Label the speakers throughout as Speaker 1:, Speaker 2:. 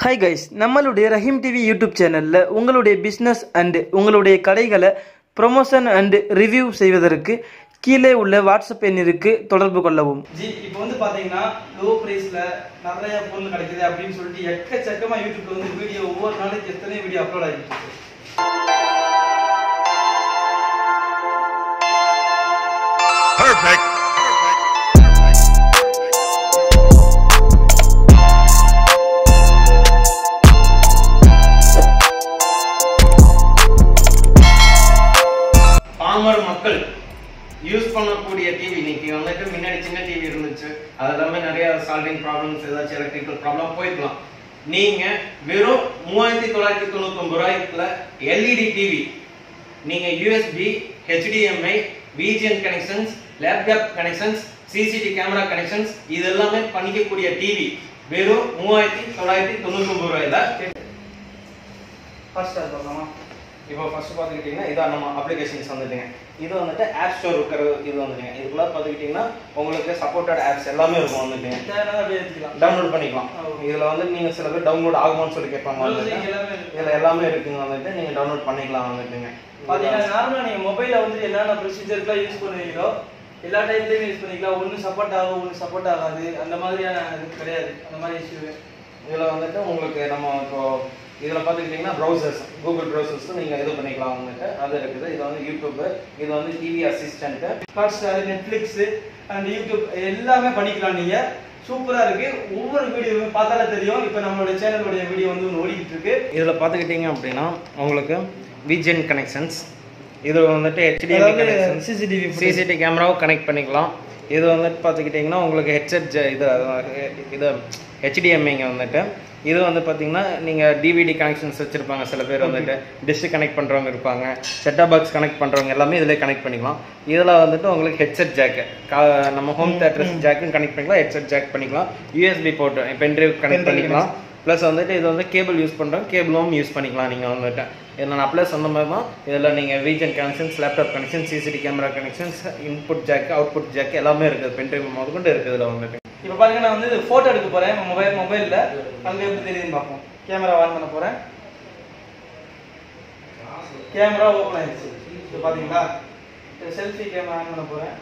Speaker 1: Hi guys நம்மளுடைய Rahim TV YouTube சேனலில் உங்களுடைய பிஸ்னஸ் அண்டு உங்களுடைய கடைகளை ப்ரொமோஷன் அண்டு ரிவ்யூ செய்வதற்கு கீழே உள்ள வாட்ஸ்அப் எண்ணிற்கு தொடர்பு கொள்ளவும் ஜி இப்போ வந்து பார்த்தீங்கன்னா லோ ப்ரைஸில் நிறைய பொருள் கிடைக்குது அப்படின்னு சொல்லிட்டு எக்கச்சக்கமாக யூடியூப்ல வந்து வீடியோ ஒவ்வொரு நாளைக்கு எத்தனை வீடியோ அப்லோட் ஆகிட்டு இருக்கு
Speaker 2: Perfect.
Speaker 3: பாமர் மக்கள் யூஸ் பண்ணக்கூடிய டிவி இன்னைக்கு வந்துட்டு முன்னாடி சின்ன டிவி இருந்துச்சு அது எல்லாமே நிறைய சால்விங் ப்ராப்ளம்ஸ் ஏதாச்சும் எலக்ட்ரிக்கல் ப்ராப்ளம் போயிருக்கலாம் நீங்க வெறும் மூவாயிரத்தி தொள்ளாயிரத்தி தொண்ணூத்தி ஒன்பது ரூபாய்க்குள்ள எல்இடி டிவி நீங்க USB HDMI VGA connections laptop connections CCTV camera connections இது எல்லாமே பண்ணிக்கக்கூடிய டிவி வெறும் மூவாயிரத்தி தொள்ளாயிரத்தி தொண்ணூத்தி ஒன்பது ரூபாயில
Speaker 1: ஃபர்ஸ்ட் ஸ்டார்ட் பண்ணலாமா
Speaker 3: இப்போ ஃபர்ஸ்ட் பார்த்துக்கிட்டிங்கன்னா இதான் நம்ம அப்ளிகேஷன்ஸ் வந்துட்டுங்க இது வந்துட்டு ஆப் ஸ்டோர் இருக்கிற இது வந்துட்டுங்க இதுக்குள்ள பார்த்துக்கிட்டிங்கன்னா உங்களுக்கு சப்போர்ட்டட் ஆப்ஸ் எல்லாமே இருக்கும் வந்துட்டுங்க
Speaker 1: தேவையான அப்படியே எடுத்துக்கலாம்
Speaker 3: டவுன்லோட் பண்ணிக்கலாம்
Speaker 1: ஆ, okay.
Speaker 3: இதுல வந்து நீங்க சில பேர் டவுன்லோட் ஆகுமான்னு சொல்லி கேட்பாங்க வந்துட்டு
Speaker 1: Browsing எல்லாமே இருக்கு.
Speaker 3: இதுல எல்லாமே இருக்குங்க வந்துட்டு நீங்க டவுன்லோட் பண்ணிக்கலாம் வந்துட்டுங்க
Speaker 1: பாத்தீங்கன்னா நார்மலா நீங்க மொபைல்ல வந்து என்னென்ன ப்ரொசீஜர்க்குலாம் யூஸ் பண்ணுவீங்களோ எல்லா டைப்லயும் யூஸ் பண்ணிக்கலாம் ஒன்னு சப்போர்ட் ஆகும் ஒன்னு சப்போர்ட் ஆகாது அந்த மாதிரியான இது கிடையாது அந்த மாதிரி இஷ்யூ
Speaker 3: இதுல வந்துட்டு உங்களுக்கு நம்ம இப்போ இதுல பாத்துக்கிட்டீங்கன்னா ப்ரௌசர்ஸ் கூகுள் ப்ரௌசர்ஸ் நீங்க இது பண்ணிக்கலாம் வந்துட்டு அது இருக்குது இது வந்து யூடியூப் இது வந்து TV assistant
Speaker 1: Hotstar Netflix and YouTube எல்லாமே பண்ணிக்கலாம் நீங்க சூப்பரா இருக்கு ஒவ்வொரு வீடியோவுமே பார்த்தாலே தெரியும் இப்போ நம்மளோட சேனலோட வீடியோ வந்து ஒன்று ஓடிக்கிட்டு இருக்கு
Speaker 3: இதுல பாத்துக்கிட்டீங்க அப்படின்னா உங்களுக்கு விஜிஎன் கனெக்ஷன்ஸ் இது வந்துட்டு ஹெச்டிஎம்ஐ
Speaker 1: அதாவது
Speaker 3: கனெக்ஷன்ஸ்
Speaker 1: CCTV footage.
Speaker 3: சிசிடி கேமராவும் கனெக்ட் பண்ணிக்கலாம் இது வந்துட்டு பார்த்துக்கிட்டிங்கன்னா உங்களுக்கு ஹெட்செட் இது இது ஹெச்டிஎம்ஐங்க வந்துட்டு இது வந்து பார்த்தீங்கன்னா நீங்கள் டிவிடி கனெக்ஷன்ஸ் வச்சுருப்பாங்க சில பேர் வந்துட்டு டிஷ் கனெக்ட் பண்ணுறவங்க இருப்பாங்க செட்டப் பாக்ஸ் கனெக்ட் பண்ணுறவங்க எல்லாமே இதில் கனெக்ட் பண்ணிக்கலாம் இதில் வந்துட்டு உங்களுக்கு ஹெட்செட் ஜாக்கு நம்ம ஹோம் தேட்டர்ஸ் ஜாக்கும் கனெக்ட் பண்ணிக்கலாம் ஹெட்செட் ஜாக் பண்ணிக்கலாம் யூஎஸ்பி போட்டு பென்ட்ரைவ் கனெக்ட் பண்ணிக்கலாம் ப்ளஸ் வந்துட்டு இது வந்து கேபிள் யூஸ் பண்ணுறோம் கேபிளும் யூஸ் பண்ணிக்கலாம் நீங்கள் வந்துட்டு இதில் நான் ப்ளஸ் சொன்ன மாதிரி தான் இதில் நீங்கள் VGA connections laptop connection CCTV camera connections input jack output jack எல்லாமே இருக்குது பென்ட்ரைவ் முதற்கொண்டு இருக்குது இதில் வந்துட்டு
Speaker 1: இப்போ பாருங்க நான் வந்து போட்டோ எடுக்க போறேன் மொபைல் மொபைல்ல அங்க எப்படி தெரியுதுன்னு பார்ப்போம் கேமரா ஆன் பண்ண போறேன் கேமரா ஓப்பன் ஆயிடுச்சு இப்போ பாத்தீங்களா செல்ஃபி கேமரா ஆன் பண்ண போறேன்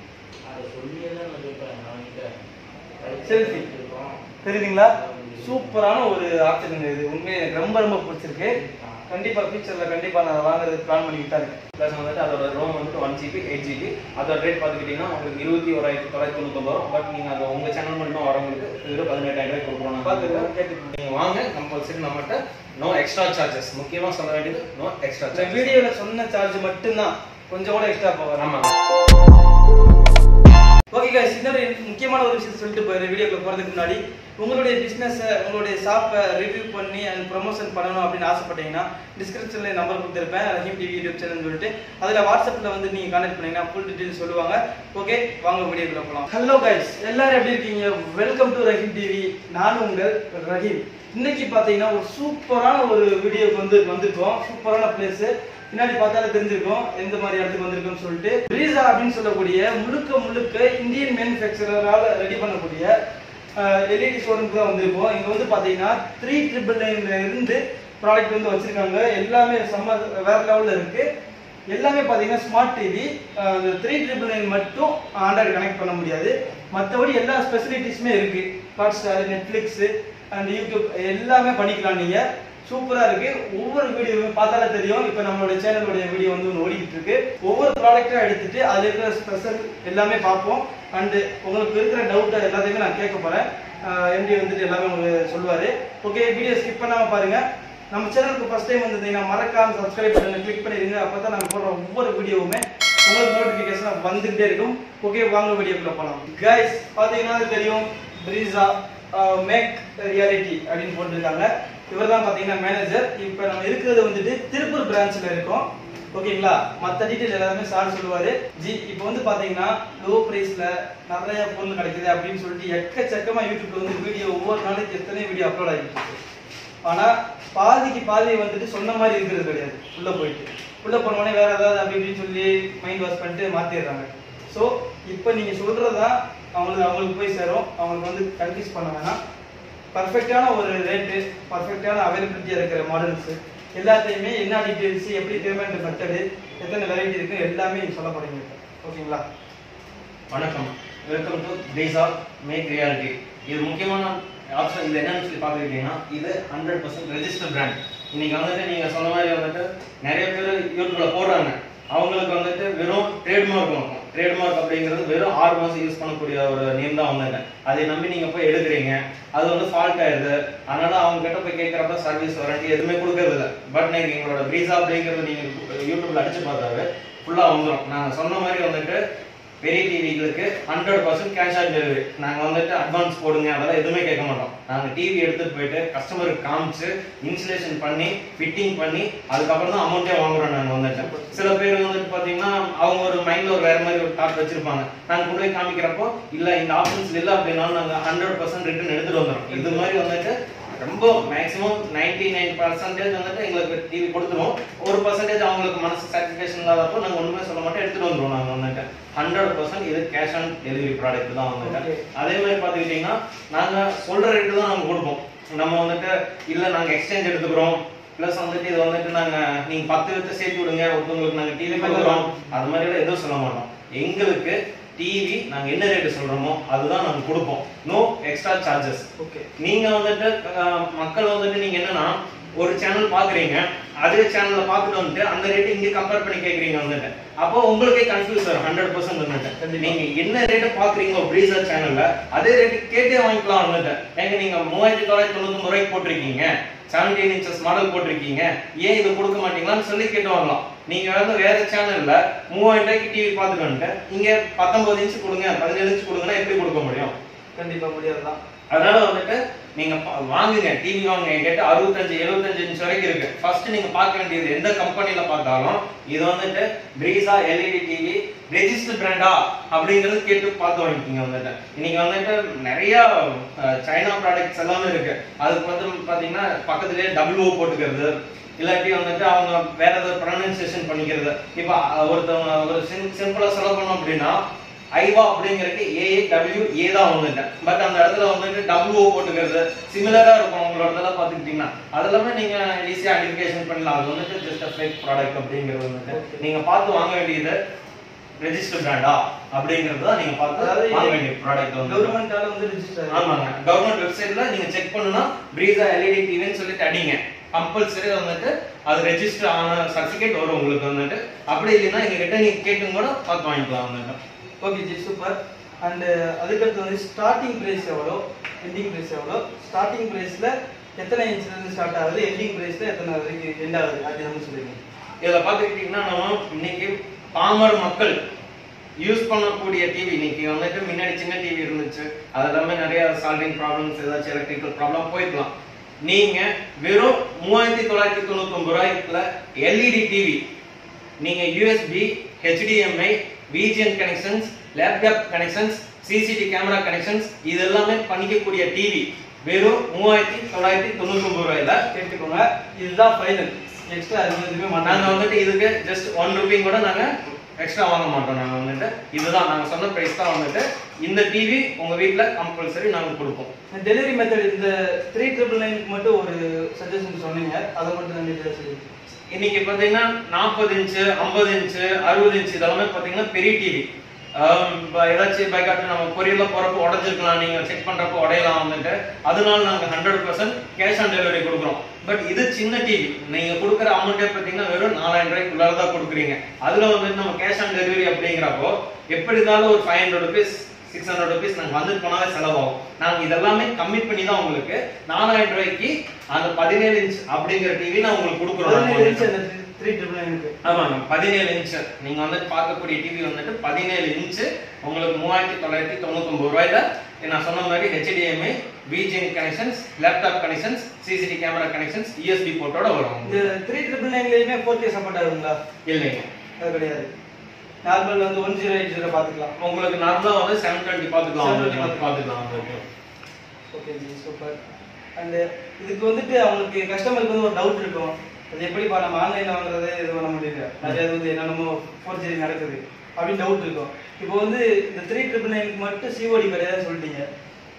Speaker 1: செல்ஃபி தெரியுதுங்களா சூப்பரான ஒரு ஆப்ஷன் இது உண்மையை எனக்கு ரொம்ப ரொம்ப பிடிச்சிருக்கு கண்டிப்பா ஃபியூச்சர்ல கண்டிப்பா நான் வாங்குறதுக்கு பிளான் பண்ணிக்கிட்டு தான் இருக்கேன்
Speaker 3: ப்ளஸ் வந்துட்டு அதோட ரோம் வந்துட்டு ஒன் ஜிபி எயிட் ஜிபி அதோட ரேட் பார்த்துக்கிட்டிங்கன்னா உங்களுக்கு இருபத்தி ஓராயிரத்தி தொள்ளாயிரத்தி தொண்ணூத்தொம்பது வரும் பட் நீங்கள் அது உங்கள் சேனல் மூலிமா வரவங்களுக்கு இது பதினெட்டாயிரம் ரூபாய் கொடுக்குறோம் நாங்க.
Speaker 1: பார்த்துட்டு கேட்டுக்கோங்க
Speaker 3: நீங்கள் வாங்க கம்பல்சரி நம்மகிட்ட நோ எக்ஸ்ட்ரா சார்ஜஸ் முக்கியமாக சொல்ல வேண்டியது நோ எக்ஸ்ட்ரா
Speaker 1: இந்த
Speaker 3: சார்ஜஸ்
Speaker 1: வீடியோல சொன்ன சார்ஜ் மட்டும்தான் கொஞ்சம் கூட எக்ஸ்ட்ரா போகாது
Speaker 3: ஆமாம்
Speaker 1: ஓகே guys இன்னொரு முக்கியமான ஒரு விஷயத்தை சொல்லிட்டு போயிடுறேன் வீடியோக்குள்ள போறதுக்கு முன்னாடி உங்களுடைய பிசினஸ் உங்களுடைய ஷாப்பை ரிவ்யூ பண்ணி அண்ட் ப்ரொமோஷன் பண்ணணும் அப்படின்னு ஆசைப்பட்டீங்கன்னா டிஸ்கிரிப்ஷன்ல நம்பர் கொடுத்துருப்பேன் ரஹீம் டிவி யூடியூப் சேனல் சொல்லிட்டு அதுல வாட்ஸ்அப்ல வந்து நீங்க கான்டாக்ட் பண்ணீங்கன்னா ஃபுல் டீடைல்ஸ் சொல்லுவாங்க ஓகே வாங்க வீடியோக்குள்ள போலாம் ஹலோ கைஸ் எல்லாரும் எப்படி இருக்கீங்க வெல்கம் டு ரஹீம் டிவி நான் உங்கள் ரஹீம் இன்னைக்கு பாத்தீங்கன்னா ஒரு சூப்பரான ஒரு வீடியோக்கு வந்து வந்திருக்கோம் சூப்பரான பிளேஸ் பின்னாடி பார்த்தாலே தெரிஞ்சிருக்கும் எந்த மாதிரி இடத்துக்கு வந்திருக்கும்னு சொல்லிட்டு பிரீசா அப்படின்னு சொல்லக்கூடிய முழுக்க முழுக்க இந்தியன் மேனுஃபேக்சரரால் ரெடி பண்ணக்கூடிய எல்இடி ஷோரூம்க்கு தான் வந்திருக்கோம் இங்க வந்து பாத்தீங்கன்னா த்ரீ ட்ரிபிள் நைன்ல இருந்து ப்ராடக்ட் வந்து வச்சிருக்காங்க எல்லாமே செம்ம வேற லெவல்ல இருக்கு எல்லாமே பாத்தீங்கன்னா ஸ்மார்ட் டிவி அந்த த்ரீ ட்ரிபிள் நைன் மட்டும் ஆண்ட்ராய்டு கனெக்ட் பண்ண முடியாது மற்றபடி எல்லா ஸ்பெசிலிட்டிஸுமே இருக்கு Hotstar Netflix and YouTube எல்லாமே பண்ணிக்கலாம் நீங்க சூப்பரா இருக்கு ஒவ்வொரு வீடியோவுமே பார்த்தாலே தெரியும் இப்போ நம்மளோட சேனலோட வீடியோ வந்து ஒன்று ஓடிக்கிட்டு இருக்கு ஒவ்வொரு ப்ராடக்ட்டா எடுத்துட்டு அதுல இருக்கிற ஸ்பெஷல் எல்லாமே பார்ப்போம் அண்ட் உங்களுக்கு இருக்கிற டவுட் எல்லாத்தையுமே நான் கேட்க போறேன் எம்டி வந்துட்டு எல்லாமே உங்களுக்கு சொல்லுவாரு ஓகே வீடியோ ஸ்கிப் பண்ணாம பாருங்க நம்ம சேனலுக்கு ஃபர்ஸ்ட் டைம் வந்திருந்தீங்கன்னா மறக்காம சப்ஸ்கிரைப் பண்ணுங்க கிளிக் பண்ணிருங்க அப்பதான் நாங்க போடுற ஒவ்வொரு வீடியோவுமே உங்களுக்கு நோட்டிபிகேஷன் வந்துகிட்டே இருக்கும் ஓகே வாங்க வீடியோக்குள்ள போலாம் கைஸ் பாத்தீங்கன்னா தெரியும் பிரீசா மேக் ரியாலிட்டி அப்படின்னு போட்டிருக்காங்க இவர் தான் பாத்தீங்கன்னா மேனேஜர் இப்போ நம்ம இருக்கிறது வந்துட்டு திருப்பூர் பிரான்ச்ல இருக்கோம் ஓகேங்களா மத்த டீடைல் எல்லாருமே சார் சொல்லுவாரு ஜி இப்போ வந்து பாத்தீங்கன்னா லோ பிரைஸ்ல நிறைய பொருள் கிடைக்குது அப்படின்னு சொல்லிட்டு எக்கச்சக்கமா யூடியூப்ல வந்து வீடியோ ஒவ்வொரு நாளைக்கு எத்தனை வீடியோ அப்லோட் ஆகிட்டு இருக்கு ஆனா பாதிக்கு பாதி வந்துட்டு சொன்ன மாதிரி இருக்கிறது கிடையாது உள்ள போயிட்டு உள்ள போனோடனே வேற ஏதாவது அப்படி இப்படின்னு சொல்லி மைண்ட் வாஷ் பண்ணிட்டு மாத்திடுறாங்க ஸோ இப்போ நீங்க சொல்றதுதான் அவங்களுக்கு அவங்களுக்கு போய் சேரும் அவங்களுக்கு வந்து கன்ஃபியூஸ் பண்ண வேணாம் பர்ஃபெக்டான ஒரு ரேட்டு பர்ஃபெக்டான அவைலபிலிட்டியாக இருக்கிற மாடல்ஸ் எல்லாத்தையுமே என்ன டீட்டெயில்ஸ் எப்படி பேமெண்ட் மெத்தடு எத்தனை வெரைட்டி இருக்கு எல்லாமே நீங்க சொல்ல போறீங்க ஓகேங்களா
Speaker 3: வணக்கம் welcome to Breeza make reality இது முக்கியமான ஆப்ஷன் இது என்னன்னு சொல்லி பார்த்துக்கிட்டீங்கன்னா இது ஹண்ட்ரட் பர்சன்ட் ரெஜிஸ்டர் பிராண்ட் இன்னைக்கு வந்துட்டு நீங்க சொன்ன மாதிரி வந்துட்டு நிறைய பேர் யூடியூப்ல போடுறாங்க அவங்களுக்கு வந்துட்டு வெறும் ட்ரேட்மார்க் இருக்கும் ட்ரேட்மார்க் அப்படிங்கிறது வெறும் ஆறு மாசம் யூஸ் பண்ணக்கூடிய ஒரு நேம் தான் வந்துட்டு அதை நம்பி நீங்க போய் எடுக்கிறீங்க அது வந்து ஃபால்ட் ஆயிடுது அதனால அவங்க கிட்ட போய் கேட்கறப்ப சர்வீஸ் வாரண்டி எதுவுமே கொடுக்கறது இல்லை பட் நீங்க எங்களோட பிரீசா அப்படிங்கிறது நீங்க யூடியூப்ல அடிச்சு பார்த்தாவே ஃபுல்லா வந்துடும் நாங்க சொன்ன மாதிரி வந்துட்டு பெரிய டிவிகளுக்கு hundred percent cash on delivery நாங்கள் வந்துட்டு அட்வான்ஸ் போடுங்க அதெல்லாம் எதுவுமே கேட்க மாட்டோம் நாங்கள் டிவி எடுத்துட்டு போயிட்டு கஸ்டமருக்கு காமிச்சு இன்ஸ்டலேஷன் பண்ணி ஃபிட்டிங் பண்ணி அதுக்கப்புறம் தான் அமௌண்ட்டே வாங்குறோம் நாங்கள் வந்துட்டு சில பேர் வந்துட்டு பார்த்தீங்கன்னா அவங்க ஒரு மைண்டில் ஒரு வேற மாதிரி ஒரு தாட் வச்சிருப்பாங்க நாங்கள் கொண்டு போய் காமிக்கிறப்போ இல்லை இந்த ஆப்ஷன்ஸ் இல்லை அப்படின்னாலும் நாங்கள் ஹண்ட்ரட் பர்சன்ட் ரிட்டர்ன் எடுத்துட்டு வந்துடும் இது மாதிரி வந்துட்டு ரொம்ப மேக்ஸிமம் நைன்டி நைன் பர்சன்டேஜ் வந்துட்டு எங்களுக்கு டிவி கொடுத்துருவோம் ஒரு பர்சன்டேஜ் அவங்களுக்கு மனசு சாட்டிஸ்ஃபேக்ஷன் இல்லாதப்போ நாங்கள் ஒன்றுமே சொல்ல மாட்டோம் எடுத்துட்டு வந்துருவோம் நாங்கள் வந்துட்டு ஹண்ட்ரட் பர்சன்ட் இது கேஷ் ஆன் டெலிவரி ப்ராடக்ட் தான் வந்துட்டு
Speaker 1: Okay.
Speaker 3: அதே மாதிரி பார்த்துக்கிட்டிங்கன்னா நாங்கள் சொல்கிற ரேட்டு தான் நாங்கள் கொடுப்போம் நம்ம வந்துட்டு இல்லை நாங்கள் எக்ஸ்சேஞ்ச் எடுத்துக்கிறோம் ப்ளஸ் வந்துட்டு இது வந்துட்டு நாங்கள் நீங்கள் பத்து வித்து சேர்த்து விடுங்க ஒருத்தவங்களுக்கு நாங்கள் டிவி கொடுக்குறோம் அது மாதிரிலாம் எதுவும் சொல்ல மாட்டோம் எங்களுக்கு டிவி நாங்கள் என்ன ரேட்டு சொல்கிறோமோ அதுதான் நாங்கள் கொடுப்போம் நோ எக்ஸ்ட்ரா சார்ஜஸ்
Speaker 1: ஓகே
Speaker 3: நீங்க வந்துட்டு அஹ், மக்கள் வந்துட்டு நீங்க என்னன்னா ஒரு சேனல் பாக்குறீங்க அதே சேனல்ல பார்த்துட்டு வந்துட்டு அந்த ரேட் இங்க கம்பேர் பண்ணி கேக்குறீங்க வந்துட்டு அப்போ உங்களுக்கே கன்ஃபியூஸ் ஆகும் ஹண்ட்ரட் பர்சன்ட் வந்துட்டு
Speaker 1: கண்டிப்பா.
Speaker 3: நீங்க என்ன ரேட் பாக்குறீங்களோ பிரீசர் சேனல்ல அதே ரேட் கேட்டே வாங்கிக்கலாம் வந்துட்டு ஏங்க நீங்க மூவாயிரத்தி தொள்ளாயிரத்தி தொண்ணூத்தி ரூபாய்க்கு போட்டிருக்கீங்க செவன்டீன் இன்ச்சஸ் மாடல் போட்டிருக்கீங்க ஏன் இது கொடுக்க மாட்டீங்களான்னு சொல்லி கேட்டு வாங்கலாம் நீங்க வந்து வேற சேனல்ல மூவாயிரம் ரூபாய்க்கு டிவி பார்த்துட்டு வந்துட்டு இங்க பத்தொன்பது இன்ச் கொடுங்க பதினேழு இன்ச் கொடுங்கன்னா எப்படி கொடுக்க முடியும்
Speaker 1: கண்டிப்பா முடியாதுதான்
Speaker 3: அதனால வந்துட்டு நீங்க பா- வாங்குங்க டிவி வாங்குங்க என்கிட்ட அறுபத்தஞ்சு எழுபத்தஞ்சு இன்ச் வரைக்கும் இருக்கு ஃபர்ஸ்ட் நீங்க பார்க்க வேண்டியது எந்த கம்பெனில பார்த்தாலும் இது வந்துட்டு பிரீசா எல்இடி டிவி ரெஜிஸ்டர் பிராண்டா அப்படிங்கறது கேட்டு பார்த்து வாங்கிக்கிங்க வந்துட்டு இன்னைக்கு வந்துட்டு நிறைய அஹ், சைனா ப்ராடக்ட்ஸ் எல்லாமே இருக்கு அதுக்கு வந்து பாத்தீங்கன்னா பக்கத்துலயே டபுள் ஓ போட்டுக்கிறது இல்லாட்டி வந்துட்டு அவங்க வேற ஏதாவது ப்ரொனன்சியேஷன் பண்ணிக்கிறது இப்போ அஹ், ஒருத்தவங்க ஒரு சிம்பிளா சொல்ல பண்ணோம் அப்படின்னா ஐவா அப்படிங்கிறதுக்கு ஏ டபிள்யூ ஏ தான் வந்துட்டேன் பட் அந்த இடத்துல வந்துட்டு டபிள்யூ ஓ போட்டுக்கிறது சிமிலரா இருக்கும் உங்களோட இதெல்லாம் பார்த்துக்கிட்டீங்கன்னா அதெல்லாமே நீங்க ஈஸியா ஐடென்டிஃபிகேஷன் பண்ணலாம் அது வந்துட்டு ஜஸ்ட் ஃபேக் ப்ராடக்ட் அப்படிங்கிறது வந்துட்டு நீங்க பார்த்து வாங்க வேண்டியது ரெஜிஸ்டர் பிராண்டா அப்படிங்கிறது தான் நீங்க பார்த்து
Speaker 1: அதாவது
Speaker 3: வாங்க வேண்டிய ப்ராடக்ட் வந்து
Speaker 1: கவர்மெண்டால வந்து ரிஜிஸ்டர்
Speaker 3: ஆமாங்க கவர்மெண்ட் வெப்சைட்ல நீங்க செக் பண்ணுனா பிரீசா எல்இடி டிவின்னு சொல்லிட்டு அடிங்க கம்பல்சரி வந்துட்டு அது ரெஜிஸ்டர் ஆன சர்டிபிகேட் வரும் உங்களுக்கு வந்துட்டு அப்படி இல்லைன்னா எங்க கிட்ட நீங்க கேட்டும் கூட பார்த்து வாங்கிக்கலாம் வந்துட்டு
Speaker 1: ஓகே ஜி சூப்பர் அண்ட் அதுக்கடுத்து வந்து ஸ்டார்டிங் பிரைஸ் எவ்வளோ எண்டிங் பிரைஸ் எவ்வளோ ஸ்டார்டிங் பிரைஸ்ல எத்தனை இன்ச்ல இருந்து ஸ்டார்ட் ஆகுது எண்டிங் பிரைஸ்ல எத்தனை வரைக்கும் எண்ட் ஆகுது அது வந்து சொல்லுங்க
Speaker 3: இதுல பாத்துக்கிட்டீங்கன்னா நம்ம இன்னைக்கு பாமர் மக்கள் யூஸ் பண்ணக்கூடிய டிவி இன்னைக்கு வந்துட்டு முன்னாடி சின்ன டிவி இருந்துச்சு அது எல்லாமே நிறைய சால்விங் ப்ராப்ளம்ஸ் ஏதாச்சும் எலக்ட்ரிக்கல் ப்ராப்ளம் போயிருக்கலாம் நீங்க வெறும் மூவாயிரத்தி தொள்ளாயிரத்தி தொண்ணூத்தி ஒன்பது ரூபாய்க்குள்ள எல்இடி டிவி நீங்க USB HDMI VGA connections laptop connections CCTV camera connections இது எல்லாமே பண்ணிக்கக்கூடிய டிவி வெறும் மூவாயிரத்தி தொள்ளாயிரத்தி தொண்ணூத்தி ஒன்பது ரூபாயில
Speaker 1: கேட்டுக்கோங்க இதுதான் ஃபைனல் எக்ஸ்ட்ரா அது எதுவுமே
Speaker 3: நாங்க
Speaker 1: மாட்டாங்க
Speaker 3: வந்துட்டு இதுக்கு ஜஸ்ட் ஒன் ருபி கூட நாங்க எக்ஸ்ட்ரா வாங்க மாட்டோம் நாங்க வந்துட்டு இதுதான் நாங்க சொன்ன பிரைஸ் தான் வந்துட்டு இந்த டிவி உங்க வீட்ல கம்பல்சரி நாங்க கொடுப்போம்
Speaker 1: டெலிவரி மெத்தட் இந்த த்ரீ ட்ரிபிள் நைனுக்கு மட்டும் ஒரு சஜஷன் சொன்னீங்க அதை மட்டும் நான் டீட்டெயில்ஸ் சொல்லுங்க
Speaker 3: இன்னைக்கு பாத்தீங்கன்னா நாற்பது இன்ச்சு ஐம்பது இன்ச்சு அறுபது இன்ச்சு இதெல்லாமே பாத்தீங்கன்னா பெரிய டிவி ஏதாச்சும் பைக்காட்டு நம்ம கொரியர்ல போறப்போ உடஞ்சிருக்கலாம் நீங்க செக் பண்றப்போ உடையலாம் வந்துட்டு அதனால நாங்க hundred percent cash on delivery கொடுக்குறோம் பட் இது சின்ன டிவி நீங்க கொடுக்குற அமௌண்ட்டே பாத்தீங்கன்னா வெறும் நாலாயிரம் ரூபாய்க்குள்ளார தான் கொடுக்குறீங்க அதுல வந்துட்டு நம்ம கேஷ் ஆன் டெலிவரி அப்படிங்கிறப்போ எப்படி இருந்தாலும் ஒரு five hundred rupees six hundred rupees நாங்கள் வந்துட்டு போனாலே செலவாகும் நாங்கள் இதெல்லாமே கம்மி பண்ணி தான் உங்களுக்கு நாலாயிரம் ரூபாய்க்கு அந்த பதினேழு இன்ச் அப்படிங்கிற டிவி நான் உங்களுக்கு
Speaker 1: பதினேழு இன்ச்
Speaker 3: கொடுக்குறோம்
Speaker 1: அந்த த்ரீ ட்ரிபிள் நைனுக்கு
Speaker 3: ஆமாங்க பதினேழு இன்ச் நீங்க வந்து பார்க்கக்கூடிய டிவி வந்துட்டு பதினேழு இன்ச் உங்களுக்கு மூவாயிரத்தி தொள்ளாயிரத்தி தொண்ணூத்தொன்பது ரூபாயில நான் சொன்ன மாதிரி HDMI VGA connections laptop connections CCTV camera connections USB போர்ட்டோட வரும்
Speaker 1: இந்த த்ரீ ட்ரிபிள் நைன்லயுமே ஃபோர் கே சப்போர்ட் ஆகுங்களா
Speaker 3: இல்லைங்க
Speaker 1: அது கிடையாது நார்மல் வந்து ஒன் ஜீரோ எயிட் ஜீரோ பார்த்துக்கலாம்
Speaker 3: உங்களுக்கு நார்மலா வந்து செவன் டுவெண்ட்டி பார்த்துக்கலாம்
Speaker 1: 720
Speaker 3: உங்களுக்கு பார்த்துக்கலாம் உங்களுக்கு
Speaker 1: ஓகே ஜி சூப்பர் அண்ட் இதுக்கு வந்துட்டு அவங்களுக்கு கஸ்டமருக்கு வந்து ஒரு டவுட் இருக்கும் அது எப்படிப்பா நம்ம ஆன்லைன்ல வாங்குறதே இது பண்ண முடியல நிறைய இது வந்து என்னென்னமோ ஃபோர் ஜி நடக்குது அப்படின்னு டவுட் இருக்கும் இப்போ வந்து இந்த த்ரீ ட்ரிபிள் நைனுக்கு மட்டும் சிஓடி கிடையாதுன்னு சொல்லிட்டீங்க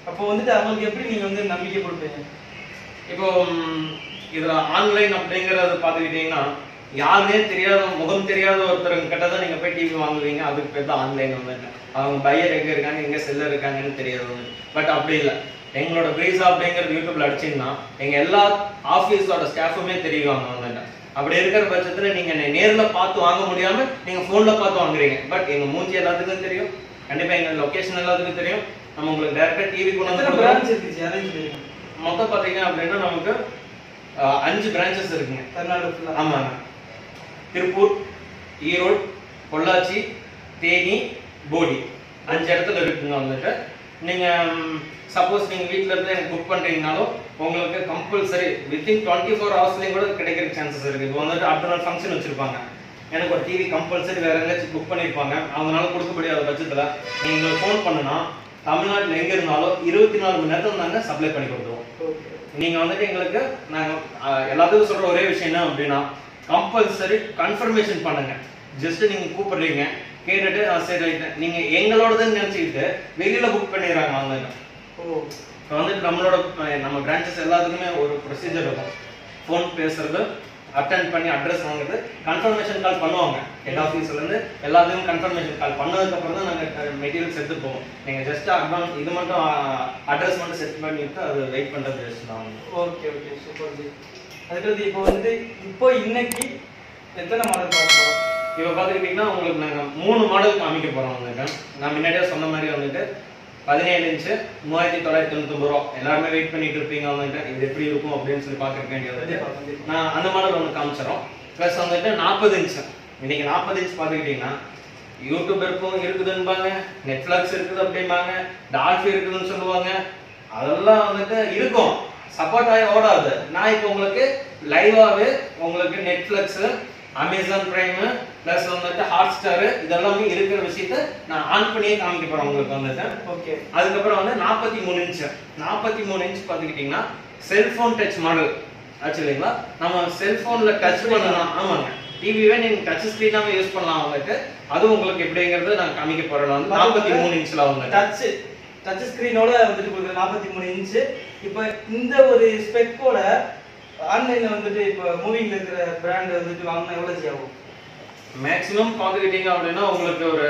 Speaker 1: அப்போ வந்துட்டு அவங்களுக்கு எப்படி நீங்க வந்து நம்பிக்கை கொடுப்பீங்க
Speaker 3: இப்போ ம், இதுல ஆன்லைன் அப்படிங்கறது பாத்துக்கிட்டீங்கன்னா யாருனே தெரியாத முகம் தெரியாத ஒருத்தர் கிட்ட தான் நீங்க போய் டிவி வாங்குவீங்க அதுக்கு பேர் தான் ஆன்லைன் வந்து அவங்க பையர் எங்க இருக்காங்க எங்க செல்லர் இருக்காங்கன்னு தெரியாது பட் அப்படி இல்லை எங்களோட பிரீசா அப்படிங்கிறது யூடியூப்ல அடிச்சீங்கன்னா எங்க எல்லா ஆபீஸோட ஸ்டாஃபுமே தெரியுவாங்க வந்துட்டு அப்படி இருக்கிற பட்சத்துல நீங்க நே- நேர்ல பார்த்து வாங்க முடியாம நீங்க போன்ல பார்த்து வாங்குறீங்க பட் எங்க மூஞ்சி எல்லாத்துக்கும் தெரியும் கண்டிப்பா எங்க லொகேஷன் எல்லாத்துக்கும் தெரியும் நம்ம உங்களுக்கு டேரக்டா டிவி கொண்டு வந்து
Speaker 1: எத்தனை
Speaker 3: கொடுக்குறோம்.
Speaker 1: பிரான்ச் இருக்கு அதையும் சொல்லுங்க
Speaker 3: மொத்தம் பாத்தீங்க அப்படின்னா நமக்கு அஹ், அஞ்சு பிரான்ச்சஸ் இருக்குங்க
Speaker 1: தமிழ்நாடு ஃபுல்லா
Speaker 3: ஆமாங்க திருப்பூர் ஈரோடு பொள்ளாச்சி தேனி போடி அஞ்சு இடத்துல இருக்குங்க வந்துட்டு நீங்க சப்போஸ் நீங்க வீட்ல இருந்து எனக்கு புக் பண்றீங்கனாலும் உங்களுக்கு கம்பல்சரி வித்தின் டுவெண்ட்டி ஃபோர் ஹவர்ஸ்லயும் கூட கிடைக்கிற சான்சஸ் இருக்கு இப்போ வந்துட்டு அடுத்த நாள் ஃபங்க்ஷன் வச்சிருப்பாங்க எனக்கு ஒரு டிவி கம்பல்சரி வேற எங்கேயாச்சும் புக் பண்ணியிருப்பாங்க அவங்களால கொடுக்க முடியாத பட்சத்துல நீங்க எங்களுக்கு ஃபோன் பண்ணுனா தமிழ்நாட்டில் எங்க இருந்தாலும் இருபத்தி நாலு மணி நேரத்தில் நாங்க சப்ளை பண்ணி கொடுத்துருவோம்
Speaker 1: ஓகே
Speaker 3: நீங்க வந்துட்டு எங்களுக்கு நாங்க அஹ், எல்லாத்துக்கும் சொல்ற ஒரே விஷயம் என்ன அப்படின்னா கம்பல்சரி கன்ஃபர்மேஷன் பண்ணுங்க ஜஸ்ட் நீங்க கூப்பிடுறீங்க கேட்டுட்டு "ஆ, சரி ரைட் நீங்க எங்களோடதுன்னு நினைச்சுக்கிட்டு வெளியில புக் பண்ணிடுறாங்க ஆன்லைன்ல
Speaker 1: ஓ
Speaker 3: இப்போ வந்துட்டு நம்மளோட அஹ், நம்ம பிரான்ச்சஸ் எல்லாத்துக்குமே ஒரு ப்ரொசீஜர் இருக்கும் ஃபோன் பேசுறது அட்டன் பண்ணி அட்ரஸ் வாங்குறது கன்ஃபர்மேஷன் கால் பண்ணுவாங்க ஹெட் ஆஃபீஸ்ல இருந்து எல்லாத்துக்கும் கன்ஃபர்மேஷன் கால் பண்ணதுக்கு அப்புறம் தான் நாங்க மெட்டீரியல்ஸ் எடுத்து போவோம் நீங்க ஜஸ்ட் அட்வான்ஸ் இது மட்டும் அட்ரஸ் மட்டும் செட் பண்ணிட்டு அது வெயிட் பண்றது ஜஸ்ட் தான்
Speaker 1: ஓகே ஓகே சூப்பர் ஜி அதுக்கடுத்து இப்போ வந்து இப்போ இன்னைக்கு எத்தனை மாடல் பார்க்க போறோம்
Speaker 3: இப்போ பார்த்துக்கிட்டிங்கன்னா உங்களுக்கு நாங்கள் மூணு மாடல் காமிக்க போகிறோம் வந்துட்டு நான் முன்னாடியே சொன்ன மாதிரி வந்துட்டு பதினேழு இன்ச்சு மூவாயிரத்தி தொள்ளாயிரத்தி தொண்ணூத்தொம்பது ரூபா எல்லாருமே வெயிட் பண்ணிட்டு இருப்பீங்க வந்துட்டு இது எப்படி இருக்கும் அப்படின்னு சொல்லி பார்க்க வேண்டியது
Speaker 1: கண்டிப்பா, கண்டிப்பா.
Speaker 3: நான் அந்த மாடல் ஒன்று காமிச்சிடறோம் ப்ளஸ் வந்துட்டு நாற்பது இன்ச்சு இன்னைக்கு நாற்பது இன்ச் பார்த்துக்கிட்டிங்கன்னா யூடியூப் இருக்கும் இருக்குதுன்பாங்க நெட்ஃப்ளிக்ஸ் இருக்குது அப்படிம்பாங்க டால்ஃபி இருக்குதுன்னு சொல்லுவாங்க அதெல்லாம் வந்துட்டு இருக்கும் சப்போர்ட் ஆகி ஓடாது நான் இப்போ உங்களுக்கு லைவாவே உங்களுக்கு நெட்ஃப்ளிக்ஸ் அமேசான் பிரைம் ப்ளஸ் வந்துட்டு ஹாட் ஸ்டார் இதெல்லாமே இருக்கிற விஷயத்த நான் ஆன் பண்ணியே காமிக்க போறேன் உங்களுக்கு வந்துட்டு
Speaker 1: ஓகே
Speaker 3: அதுக்கப்புறம் வந்து நாற்பத்தி மூணு இன்ச் நாற்பத்தி மூணு இன்ச் பார்த்துக்கிட்டிங்கன்னா செல்போன் டச் மாடல் ஆக்சுவலிங்களா நம்ம செல்போன்ல டச் பண்ணலாம் ஆமாங்க டிவிவே நீங்க டச் ஸ்கிரீனாவே யூஸ் பண்ணலாம் வந்துட்டு அது உங்களுக்கு எப்படிங்கிறது நான் காமிக்க போறேன் வந்து நாற்பத்தி மூணு இன்ச்ல வந்துட்டு
Speaker 1: டச் டச் ஸ்கிரீனோட வந்துட்டு கொடுக்குற நாற்பத்தி மூணு இன்ச்சு இப்போ இந்த ஒரு ஸ்பெக்கோட ஆன்லைன்ல வந்துட்டு இப்போ மூவிங்ல இருக்கிற பிராண்ட் வந்துட்டு வாங்கினா எவ்வளோ ஜி ஆகும்
Speaker 3: மேக்ஸிமம் பார்த்துக்கிட்டீங்க அப்படின்னா உங்களுக்கு ஒரு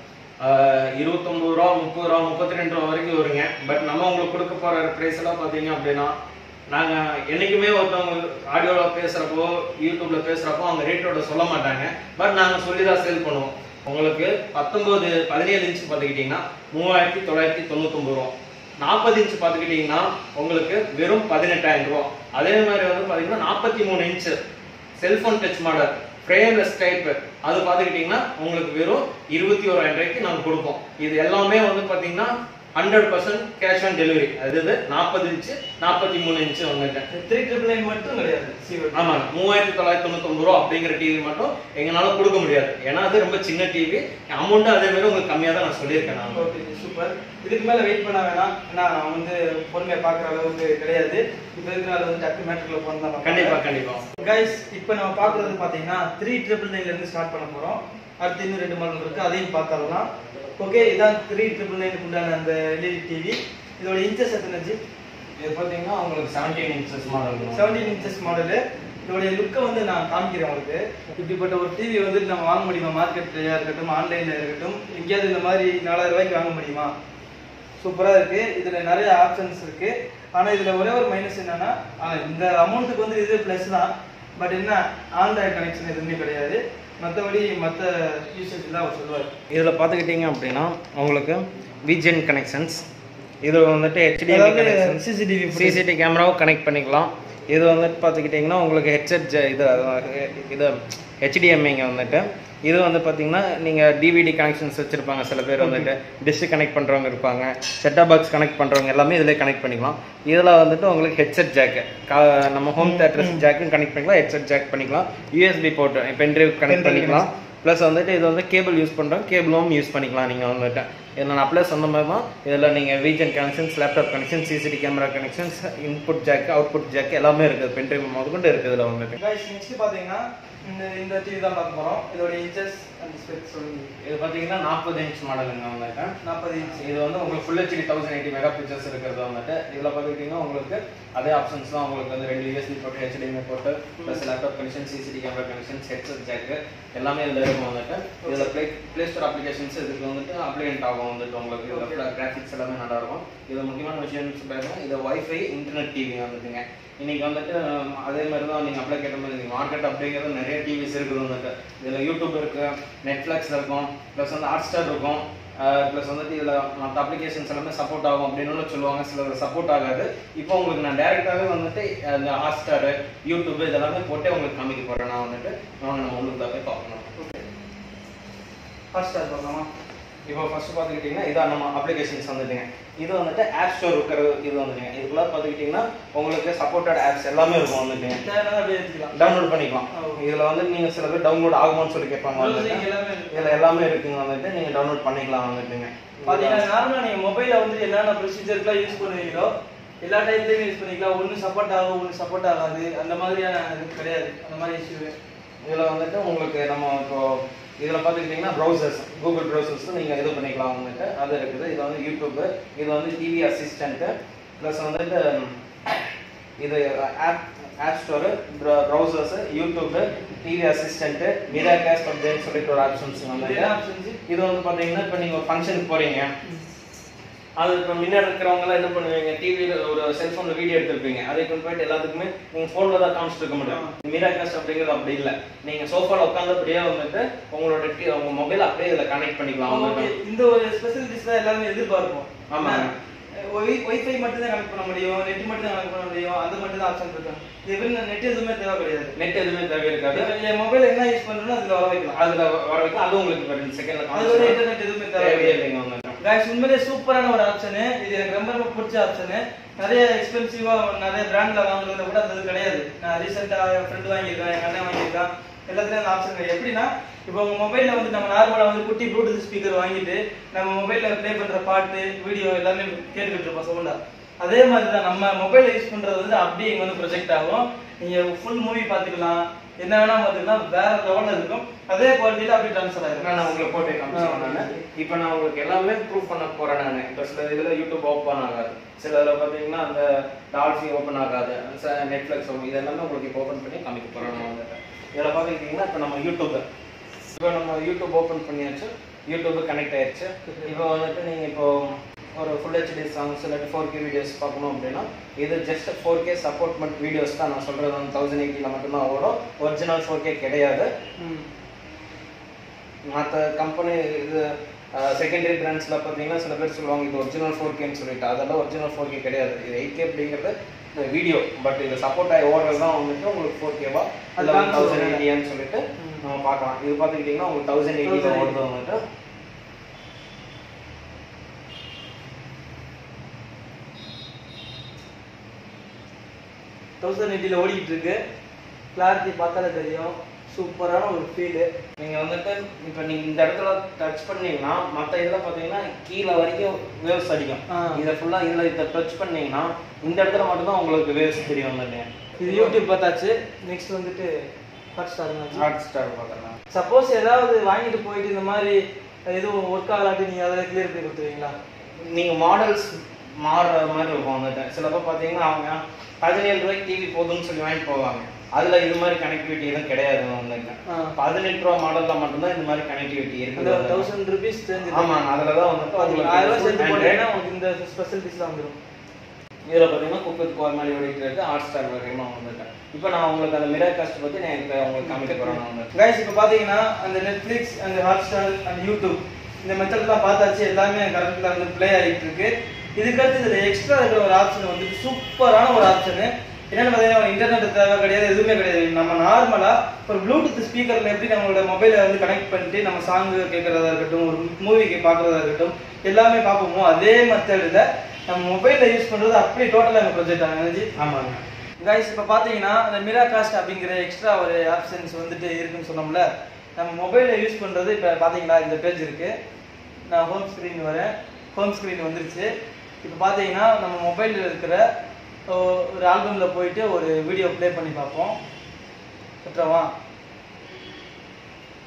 Speaker 3: ஆஹ், இருபத்தொன்பது ரூபா முப்பது ரூபா முப்பத்தி ரெண்டு ரூபா வரைக்கும் வருங்க பட் நம்ம உங்களுக்கு கொடுக்க போற பிரைஸ் எல்லாம் பார்த்தீங்க அப்படின்னா நாங்க என்னைக்குமே ஒருத்தவங்க ஆடியோல பேசுறப்போ யூடியூப்ல பேசுறப்போ அவங்க ரேட்டோட சொல்ல மாட்டாங்க பட் நாங்க சொல்லி தான் சேல் பண்ணுவோம் உங்களுக்கு பத்தொன்பது பதினேழு இன்ச் பார்த்துக்கிட்டிங்கன்னா மூவாயிரத்தி தொள்ளாயிரத்தி தொண்ணூத்தொம்பது ரூபா நாற்பது இன்ச் பார்த்துக்கிட்டிங்கன்னா உங்களுக்கு வெறும் பதினெட்டாயிரம் ரூபா அதே மாதிரி வந்து பார்த்தீங்கன்னா நாற்பத்தி மூணு inch cellphone touch model frameless type அது பார்த்துக்கிட்டிங்கன்னா உங்களுக்கு வெறும் இருபத்தி ஓராயிரம் ரூபாய்க்கு நாங்கள் கொடுப்போம் இது எல்லாமே வந்து பார்த்தீங்கன்னா hundred percent cash on delivery அதாவது நாற்பது இன்ச்சு நாற்பத்தி மூணு இன்ச்சு வந்துட்டு
Speaker 1: த்ரீ ட்ரிபிள் நைன் மட்டும் கிடையாது சீவல்
Speaker 3: ஆமாங்க மூவாயிரத்தி தொள்ளாயிரத்தி தொண்ணூத்தொம்பது ரூபா அப்படிங்கிற டிவி மட்டும் எங்களால கொடுக்க முடியாது ஏன்னா அது ரொம்ப சின்ன டிவி அமௌண்ட்டும் அதே மாதிரி உங்களுக்கு கம்மியாக தான் நான் சொல்லியிருக்கேன் நான்
Speaker 1: ஓகே சூப்பர் இதுக்கு மேல வெயிட் பண்ண வேணாம் ஏன்னா நான் வந்து பொறுமையா பார்க்குற அளவுக்கு கிடையாது இப்போ இருக்கிற வந்து டக்கு மேட்ருக்குள்ள போனதான்
Speaker 3: கண்டிப்பா கண்டிப்பா
Speaker 1: கைஸ் இப்போ நம்ம பார்க்குறது பார்த்தீங்கன்னா த்ரீ ட்ரிபிள் நைன்ல இருந்து ஸ்டார்ட் பண்ண போறோம் அடுத்து இன்னும் ரெண்டு மாடல் இருக்கு அதையும் பார்த்துடலாம் ஓகே இதான் த்ரீ ட்ரிபிள் நைனுக்கு உண்டான அந்த எல்இடி டிவி இதோட இன்ச்சஸ் எத்தனை ஜி
Speaker 3: இது பார்த்தீங்கன்னா உங்களுக்கு seventeen inches model
Speaker 1: seventeen inches model இதோடைய லுக்கை வந்து நான் காமிக்கிறேன் உங்களுக்கு இப்படிப்பட்ட ஒரு டிவி வந்து நம்ம வாங்க முடியுமா மார்க்கெட்லயா இருக்கட்டும் ஆன்லைன்ல இருக்கட்டும் எங்கேயாவது இந்த மாதிரி நாலாயிரம் ரூபாய்க்கு வாங்க முடியுமா சூப்பரா இருக்கு இதுல நிறைய ஆப்ஷன்ஸ் இருக்கு ஆனா இதுல ஒரே ஒரு மைனஸ் என்னன்னா ஆ, இந்த அமௌண்ட்டுக்கு வந்து இது பிளஸ் தான் பட் என்ன ஆண்ட்ராய்டு கனெக்ஷன் எதுவுமே கிடையாது மற்றபடி மற்ற யூசேஜ் தான் அவர் சொல்லுவார்
Speaker 3: இதில் பார்த்துக்கிட்டிங்க அப்படின்னா உங்களுக்கு விஜிஎன் கனெக்ஷன்ஸ் இது வந்துட்டு ஹெச்டிஎம்ஐ
Speaker 1: அதாவது
Speaker 3: கனெக்ஷன்ஸ்
Speaker 1: சிசிடிவி
Speaker 3: சிசிடி கேமராவும் கனெக்ட் பண்ணிக்கலாம் இது வந்துட்டு பார்த்துக்கிட்டிங்கன்னா உங்களுக்கு ஹெட்செட் இது அது- இது ஹெச்டிஎம்ஐங்க வந்துட்டு இது வந்து பார்த்தீங்கன்னா நீங்கள் டிவிடி கனெக்ஷன்ஸ் வச்சுருப்பாங்க சில பேர் வந்துட்டு டிஷ் கனெக்ட் பண்ணுறவங்க இருப்பாங்க செட்டா பாக்ஸ் கனெக்ட் பண்ணுறவங்க எல்லாமே இதில் கனெக்ட் பண்ணிக்கலாம் இதில் வந்துட்டு உங்களுக்கு ஹெட்செட் ஜாக்கு நம்ம ஹோம் தேட்டர்ஸ் ஜாக்கும் கனெக்ட் பண்ணிக்கலாம் ஹெட்செட் ஜாக் பண்ணிக்கலாம் USB port pendrive connect
Speaker 1: Pendrive
Speaker 3: பண்ணிக்கலாம் ப்ளஸ் வந்துட்டு இது வந்து கேபிள் யூஸ் பண்ணுறோம் கேபிளும் யூஸ் பண்ணிக்கலாம் நீங்கள் வந்துட்டு இதில் நான் அப்படியே சொன்ன மாதிரி தான் இதில் நீங்கள் VGA connections laptop connection CCTV camera connections input jack output jack எல்லாமே இருக்குது பென்ட்ரைவ் முதற்கொண்டு இருக்குது இதில் வந்துட்டு
Speaker 1: கைஸ் நெக்ஸ்ட் பாத்தீங்கன்னா இந்த இந்த டிவி தான் பார்க்க போறோம் இதோட இன்ச்சஸ் அண்ட் ஸ்பெக்ஸ் சொல்லுங்க
Speaker 3: இது பார்த்தீங்கன்னா நாற்பது இன்ச் மாடலுங்க வந்துட்டு
Speaker 1: நாற்பது இன்ச்
Speaker 3: இது வந்து உங்களுக்கு full HD thousand eighty mega pictures இருக்கிறது வந்துட்டு இதில் பார்த்துக்கிட்டிங்கன்னா உங்களுக்கு அதே ஆப்ஷன்ஸ் தான் உங்களுக்கு வந்து ரெண்டு யூஎஸ்பி போட்டு ஹெச்டிஎம்ஐ போட்டு plus laptop connection CCTV camera connection headset jack எல்லாமே இதில் இருக்கும் வந்துட்டு இதில் ப்ளே ப்ளே ஸ்டோர் அப்ளிகேஷன்ஸ் இதுக்கு வந்துட்டு அப்ளிகேண்ட் ஆகும் வந்துட்டு உங்களுக்கு இதில் கிராஃபிக்ஸ் எல்லாமே நல்லா இருக்கும் இதில் முக்கியமான விஷயம் பாருங்க இது ஒய்ஃபை இன்டர்நெட் டிவி வந்துட்டுங்க இன்னைக்கு வந்துட்டு ஹம், அதே மாதிரி தான் நீங்கள் அப்ளை கேட்ட மாதிரி மார்க்கெட் அப்படிங்கிறது நிறைய டிவிஸ் இருக்குது வந்துட்டு இதில் யூடியூப் இருக்கு நெட்ஃப்ளிக்ஸ் இருக்கும் ப்ளஸ் வந்து ஹாட் ஸ்டார் இருக்கும் ப்ளஸ் வந்துட்டு இதில் மற்ற அப்ளிகேஷன்ஸ் எல்லாமே சப்போர்ட் ஆகும் அப்படின்னு சொல்லுவாங்க சில சப்போர்ட் ஆகாது இப்போ உங்களுக்கு நான் டேரெக்டாகவே வந்துட்டு அந்த ஹாட் ஸ்டாரு யூடியூப் இதெல்லாமே போட்டே உங்களுக்கு காமிக்க போகிறேன் நான் வந்துட்டு வாங்க நம்ம உங்களுக்கு போய் பார்க்கணும்
Speaker 1: ஓகே ஃபர்ஸ்ட் ஸ்டார்ட் பண்ணலாமா
Speaker 3: இப்போ ஃபர்ஸ்ட் பார்த்துக்கிட்டிங்கன்னா இதான் நம்ம அப்ளிகேஷன்ஸ் வந்துட்டுங்க இது வந்துட்டு ஆப் ஸ்டோர் இருக்கிறது இது வந்துட்டுங்க இதுக்குள்ள பார்த்துக்கிட்டிங்கன்னா உங்களுக்கு சப்போர்ட்டட் ஆப்ஸ் எல்லாமே இருக்கும் வந்துட்டுங்க
Speaker 1: தேவையான அப்படியே எடுத்துக்கலாம்
Speaker 3: டவுன்லோட் பண்ணிக்கலாம்
Speaker 1: ஆ, okay.
Speaker 3: இதுல வந்து நீங்க சில பேர் டவுன்லோட் ஆகுமான்னு சொல்லி கேட்பாங்க வந்துட்டு
Speaker 1: Browsing எல்லாமே இருக்கு.
Speaker 3: இதுல எல்லாமே இருக்குங்க வந்துட்டு நீங்க டவுன்லோட் பண்ணிக்கலாம் வந்துட்டுங்க
Speaker 1: பாத்தீங்கன்னா நார்மலா நீங்க மொபைல்ல வந்து என்னென்ன ப்ரொசீஜர்லாம் யூஸ் பண்ணுவீங்களோ எல்லா டைப்லயும் யூஸ் பண்ணிக்கலாம் ஒன்னு சப்போர்ட் ஆகும் ஒன்னு சப்போர்ட் ஆகாது அந்த மாதிரியான இது கிடையாது அந்த மாதிரி இஷ்யூ
Speaker 3: இதுல வந்துட்டு உங்களுக்கு நம்ம இப்போ இதுல பாத்துக்கிட்டீங்கன்னா ப்ரௌசர்ஸ் கூகுள் ப்ரௌசர்ஸ் நீங்க இது பண்ணிக்கலாம் வந்துட்டு அது இருக்குது இது வந்து யூடியூப் இது வந்து டிவி அசிஸ்டன்ட் ப்ளஸ் வந்துட்டு இது app app store browsers YouTube TV assistant Miracast அப்படின்னு சொல்லிட்டு ஒரு ஆப்ஷன்ஸ் வந்துட்டு
Speaker 1: ஆப்ஷன்ஸ்
Speaker 3: இது வந்து பாத்தீங்கன்னா இப்போ நீங்க ஒரு ஃபங்க்ஷனுக்கு போறீங்க அது இப்போ முன்னாடி இருக்கிறவங்க எல்லாம் என்ன பண்ணுவீங்க டிவியில் ஒரு செல்போன்ல வீடியோ எடுத்திருப்பீங்க அதை கொண்டு போயிட்டு எல்லாத்துக்குமே நீங்க போன்ல தான் காமிச்சிட்டு இருக்க முடியும் மீரா காஸ்ட் அப்படிங்கிறது அப்படி இல்லை நீங்க சோஃபால உட்காந்தபடியே வந்துட்டு உங்களோட டி- உங்க மொபைல் அப்படியே இதுல கனெக்ட் பண்ணிக்கலாம்
Speaker 1: ஓகே
Speaker 3: வந்துட்டு.
Speaker 1: இந்த ஒரு ஸ்பெஷலிட்டிஸ் தான் எல்லாருமே எதிர்பார்ப்போம்
Speaker 3: ஆமா.
Speaker 1: ஒய்ஃபை மட்டும் தான் கனெக்ட் பண்ண முடியும் நெட் மட்டும் தான் கனெக்ட் பண்ண முடியும் அந்த மட்டும் தான் ஆப்ஷன் இருக்கும் இது நெட் எதுவுமே தேவை கிடையாது
Speaker 3: நெட் எதுவுமே தேவை இருக்காது
Speaker 1: இப்ப என் மொபைல் என்ன யூஸ் பண்றேனோ அதுல வர வைக்கலாம்
Speaker 3: அதுல வர வைக்கலாம் அது உங்களுக்கு இப்போ ரெண்டு செகண்ட்ல
Speaker 1: அது ஒரு இன்டர்நெட் எதுவுமே தேவை
Speaker 3: தேவையே
Speaker 1: கிடையாது
Speaker 3: இல்லைங்க வந்துட்டு
Speaker 1: guys உண்மையிலே சூப்பரான ஒரு ஆப்ஷனு இது எனக்கு ரொம்ப ரொம்ப பிடிச்ச ஆப்ஷனு நிறைய எக்ஸ்பென்சிவா நிறைய பிராண்ட்ல வாங்குறதுல கூட அந்த இது கிடையாது நான் ரீசெண்டா என் ஃப்ரெண்ட் வாங்கியிருக்கேன் என் அண்ணன் வாங்கியிருக்கான் எல்லாத்துலயும் அந்த ஆப்ஷன் கிடையாது எப்படின்னா இப்போ உங்க மொபைல்ல வந்து நம்ம நார்மலா வந்து குட்டி ப்ளூடூத் ஸ்பீக்கர் வாங்கிட்டு நம்ம மொபைல்ல ப்ளே பண்ற பாட்டு வீடியோ எல்லாமே கேட்டுக்கிட்டு இருப்போம் சவுண்டா அதே மாதிரி தான் நம்ம மொபைல் யூஸ் பண்றது வந்து அப்படியே இங்க வந்து ப்ரொஜெக்ட் ஆகும் நீங்க ஃபுல் மூவி பாத்துக்கலாம் என்ன வேணா பாத்துக்கலாம் வேற லெவல்ல இருக்கும் அதே குவாலிட்டியில அப்படியே ட்ரான்ஸ்ஃபர் ஆயிரும்
Speaker 3: நான் உங்களுக்கு போட்டு காமிச்சிருக்கேன் நான் இப்போ நான் உங்களுக்கு எல்லாமே ப்ரூவ் பண்ண போறேன் நான் இப்போ சில இதுல யூடியூப் ஓப்பன் ஆகாது சில இதுல பாத்தீங்கன்னா அந்த டால்ஃபி ஓப்பன் ஆகாது நெட்ஃபிளிக்ஸ் இது எல்லாமே உங்களுக்கு இப்போ ஓப்பன் பண்ணி காமிக்க போறேன் நான் வந்துட்டு இதில் பார்த்துக்கிட்டிங்கன்னா இப்போ நம்ம யூடியூப் இப்போ நம்ம யூடியூப் ஓப்பன் பண்ணியாச்சு யூடியூப் கனெக்ட் ஆயிடுச்சு இப்போ வந்துட்டு நீங்க இப்போ ஒரு ஃபுல் ஹெச்டி சாங்ஸ் இல்லாட்டி ஃபோர் கே வீடியோஸ் பார்க்கணும் அப்படின்னா இது ஜஸ்ட் ஃபோர் கே சப்போர்ட்மெண்ட் வீடியோஸ் தான் நான் சொல்றது வந்து தௌசண்ட் எயிட்டியில் மட்டும்தான் ஓடும் ஒரிஜினல் ஃபோர் கே கிடையாது
Speaker 1: ம்.
Speaker 3: மற்ற கம்பெனி இது செகண்டரி பிராண்ட்ஸில் பார்த்தீங்கன்னா சில பேர் சொல்லுவாங்க இது ஒரிஜினல் ஃபோர் கேன்னு சொல்லிட்டு அதெல்லாம் ஒரிஜினல் ஃபோர் கே கிடையாது இது எயிட் கே அப்படிங்கிறது வீடியோ பட் இது சப்போர்ட் ஆகி ஓடுறது தான் வந்துட்டு உங்களுக்கு ஃபோர் கேவா
Speaker 1: அது
Speaker 3: இல்லை
Speaker 1: காமிச்சு
Speaker 3: தௌசண்ட்
Speaker 1: விடுங்க.
Speaker 3: எயிட்டியான்னு சொல்லிட்டு
Speaker 1: ம்.
Speaker 3: நம்ம பார்க்கலாம் இது பார்த்துக்கிட்டிங்கன்னா உங்களுக்கு தௌசண்ட் எயிட்டியில்
Speaker 1: 1080.
Speaker 3: ஓடுது வந்துட்டு
Speaker 1: தௌசண்ட் எயிட்டியில் ஓடிக்கிட்டு இருக்கு கிளாரிட்டி பார்த்தாலே தெரியும் சூப்பரான ஒரு ஃபீலு
Speaker 3: நீங்க வந்துட்டு இப்போ நீங்க இந்த இடத்துல டச் பண்ணீங்கன்னா மற்ற இதில் பார்த்தீங்கன்னா கீழே வரைக்கும் வேவ்ஸ் அடிக்கும்
Speaker 1: ஆ.
Speaker 3: இதை ஃபுல்லாக இதில் இதை டச் பண்ணீங்கன்னா இந்த இடத்துல மட்டும்தான் உங்களுக்கு வேவ்ஸ் தெரியும் வந்துட்டு
Speaker 1: இது யூடியூப் பார்த்தாச்சு நெக்ஸ்ட் வந்துட்டு ஹாட் ஸ்டார்
Speaker 3: ஹாட் ஸ்டார் பார்க்குறேன்
Speaker 1: சப்போஸ் ஏதாவது வாங்கிட்டு போயிட்டு இந்த மாதிரி எதுவும் ஒர்க் ஆகலாட்டி நீங்கள் அதில் கிளியர் பண்ணி கொடுத்துருவீங்களா
Speaker 3: நீங்க மாடல்ஸ் மாறுற மாதிரி இருக்கும் வந்துட்டு சில பேர் பார்த்தீங்கன்னா அவங்க பதினேழு ரூபாய்க்கு டிவி போதும்னு சொல்லி வாங்கிட்டு போவாங்க அதுல இது மாதிரி கனெக்டிவிட்டி எதுவும் கிடையாது வந்துங்க
Speaker 1: ஆ.
Speaker 3: பதினெட்டு ரூபா மாடல்ல மட்டும்தான் இந்த மாதிரி கனெக்டிவிட்டி
Speaker 1: அந்த
Speaker 3: இருக்குது
Speaker 1: தௌசண்ட் ருபீஸ் சேஞ்ச்
Speaker 3: ஆமா அதுல தான் வந்துட்டு
Speaker 1: ஆயிரம் ரூபாய் சேர்த்து
Speaker 3: உங்களுக்கு
Speaker 1: போட்டீங்கன்னா உங்களுக்கு இந்த ஸ்பெஷலிட்டிஸ்லாம் வந்துடும்
Speaker 3: இதுல பாத்தீங்கன்னா குப்பத் கோர் மாதிரி ஓடிட்டு இருக்கு ஹாட் ஸ்டார் வரைக்கும் வந்துட்டேன் இப்போ நான் உங்களுக்கு அந்த மிரர் காஸ்ட் பத்தி நான் இப்போ உங்களுக்கு காமிக்க போறேன் நான் வந்து
Speaker 1: கைஸ் இப்போ பார்த்தீங்கன்னா அந்த நெட்ஃப்ளிக்ஸ் அந்த ஹாட் ஸ்டார் அந்த யூடியூப் இந்த மெத்தட்லாம் பார்த்தாச்சு எல்லாமே கரண்ட்ல வந்து ப்ளே ஆகிட்டு இருக்கு இதுக்கடுத்து இதில் எக்ஸ்ட்ரா இருக்கிற ஒரு ஆப்ஷன் வந்து சூப்பரான ஒரு ஆப்ஷனு என்னன்னு பார்த்தீங்கன்னா இன்டர்நெட் தேவை கிடையாது எதுவுமே கிடையாது நம்ம நார்மலாக ஒரு ப்ளூடூத் ஸ்பீக்கரில் எப்படி நம்மளோட மொபைலை வந்து கனெக்ட் பண்ணிட்டு நம்ம சாங் கேட்குறதா இருக்கட்டும் ஒரு மூவிக்கு பார்க்குறதா இருக்கட்டும் எல்லாமே பார்ப்போமோ அதே மெத்தடில் நம்ம மொபைலில் யூஸ் பண்ணுறது அப்படியே டோட்டலாக எங்கள் ப்ரொஜெக்ட் ஆகுது
Speaker 3: ஆமாங்க
Speaker 1: கைஸ் இப்போ பார்த்தீங்கன்னா அந்த மிரா காஸ்ட் அப்படிங்கிற எக்ஸ்ட்ரா ஒரு ஆப்ஷன்ஸ் வந்துட்டு இருக்குன்னு சொன்னோம்ல நம்ம மொபைலில் யூஸ் பண்ணுறது இப்போ பார்த்தீங்களா இந்த பேஜ் இருக்கு நான் ஹோம் ஸ்க்ரீன் வரேன் ஹோம் ஸ்க்ரீன் வந்துருச்சு இப்போ பார்த்தீங்கன்னா நம்ம மொபைலில் இருக்கிற ஓ- ஒரு ஆல்பமில் போயிட்டு ஒரு வீடியோ ப்ளே பண்ணி பார்ப்போம் சுற்றவா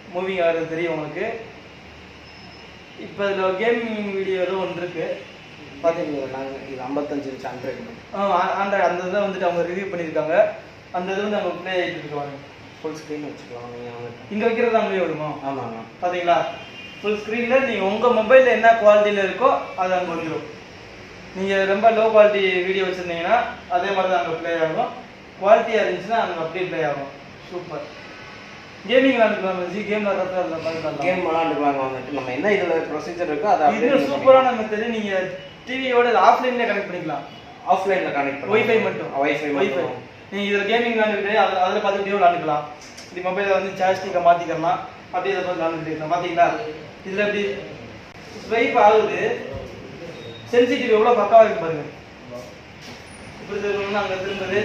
Speaker 1: மூவிங் ஆகிறது தெரியும் உங்களுக்கு இப்போ இதில் கேமிங் வீடியோ ஏதோ ஒன்று இருக்கு
Speaker 3: பார்த்தீங்களா நாங்கள் இது ஐம்பத்தஞ்சு இன்ச் ஆண்ட்ராய்டு
Speaker 1: ஆண்ட்ராய்டு அந்த இதை வந்துட்டு அவங்க ரிவ்யூ பண்ணியிருக்காங்க அந்த இது வந்து அவங்க ப்ளே ஆகிட்டு இருக்காங்க
Speaker 3: ஃபுல் ஸ்க்ரீன் வச்சுக்கலாம் நீங்கள் வந்துட்டு
Speaker 1: இங்கே வைக்கிறது அங்கேயே வருமா
Speaker 3: ஆமாங்க
Speaker 1: பாத்தீங்களா ஃபுல் ஸ்க்ரீனில் நீங்கள் உங்கள் மொபைலில் என்ன குவாலிட்டியில் இருக்கோ அது அங்கே வந்துடும் நீங்கள் ரொம்ப லோ குவாலிட்டி வீடியோ வச்சுருந்தீங்கன்னா அதே மாதிரி தான் அங்கே ப்ளே ஆகும் குவாலிட்டியாக இருந்துச்சுன்னா அங்கே அப்படியே ப்ளே ஆகும் சூப்பர் கேமிங் விளாண்டுக்கலாம் ஜி கேம் விளாட்றப்ப அதில் பார்த்துக்கலாம்
Speaker 3: கேம் விளாண்டுக்குவாங்க வந்துட்டு நம்ம என்ன இதில் ப்ரொசீஜர் இருக்கோ அதை
Speaker 1: இது சூப்பரான மெத்தடு நீங்கள் டிவியோட ஆஃப்லைன்லேயே கனெக்ட் பண்ணிக்கலாம்
Speaker 3: ஆஃப்லைனில் கனெக்ட் பண்ணி
Speaker 1: ஒய்ஃபை மட்டும்
Speaker 3: ஒய்ஃபை
Speaker 1: ஒய்ஃபை
Speaker 3: மட்டும்
Speaker 1: நீங்கள் இதில் கேமிங் விளாண்டுக்கிட்டு அதில் அதில் பார்த்துக்கிட்டே விளாண்டுக்கலாம் இப்படி மொபைலை வந்து சார்ஜிக்கை மாற்றிக்கலாம் அப்படியே இதை பார்த்து விளாண்டுட்டு இருக்கலாம் பார்த்தீங்களா இதில் இப்படி ஸ்வைப் ஆகுது சென்சிட்டிவ் எவ்வளோ பக்காவாக இருக்கு பாருங்க இப்படி திரும்பணும்னா அங்கே திரும்புது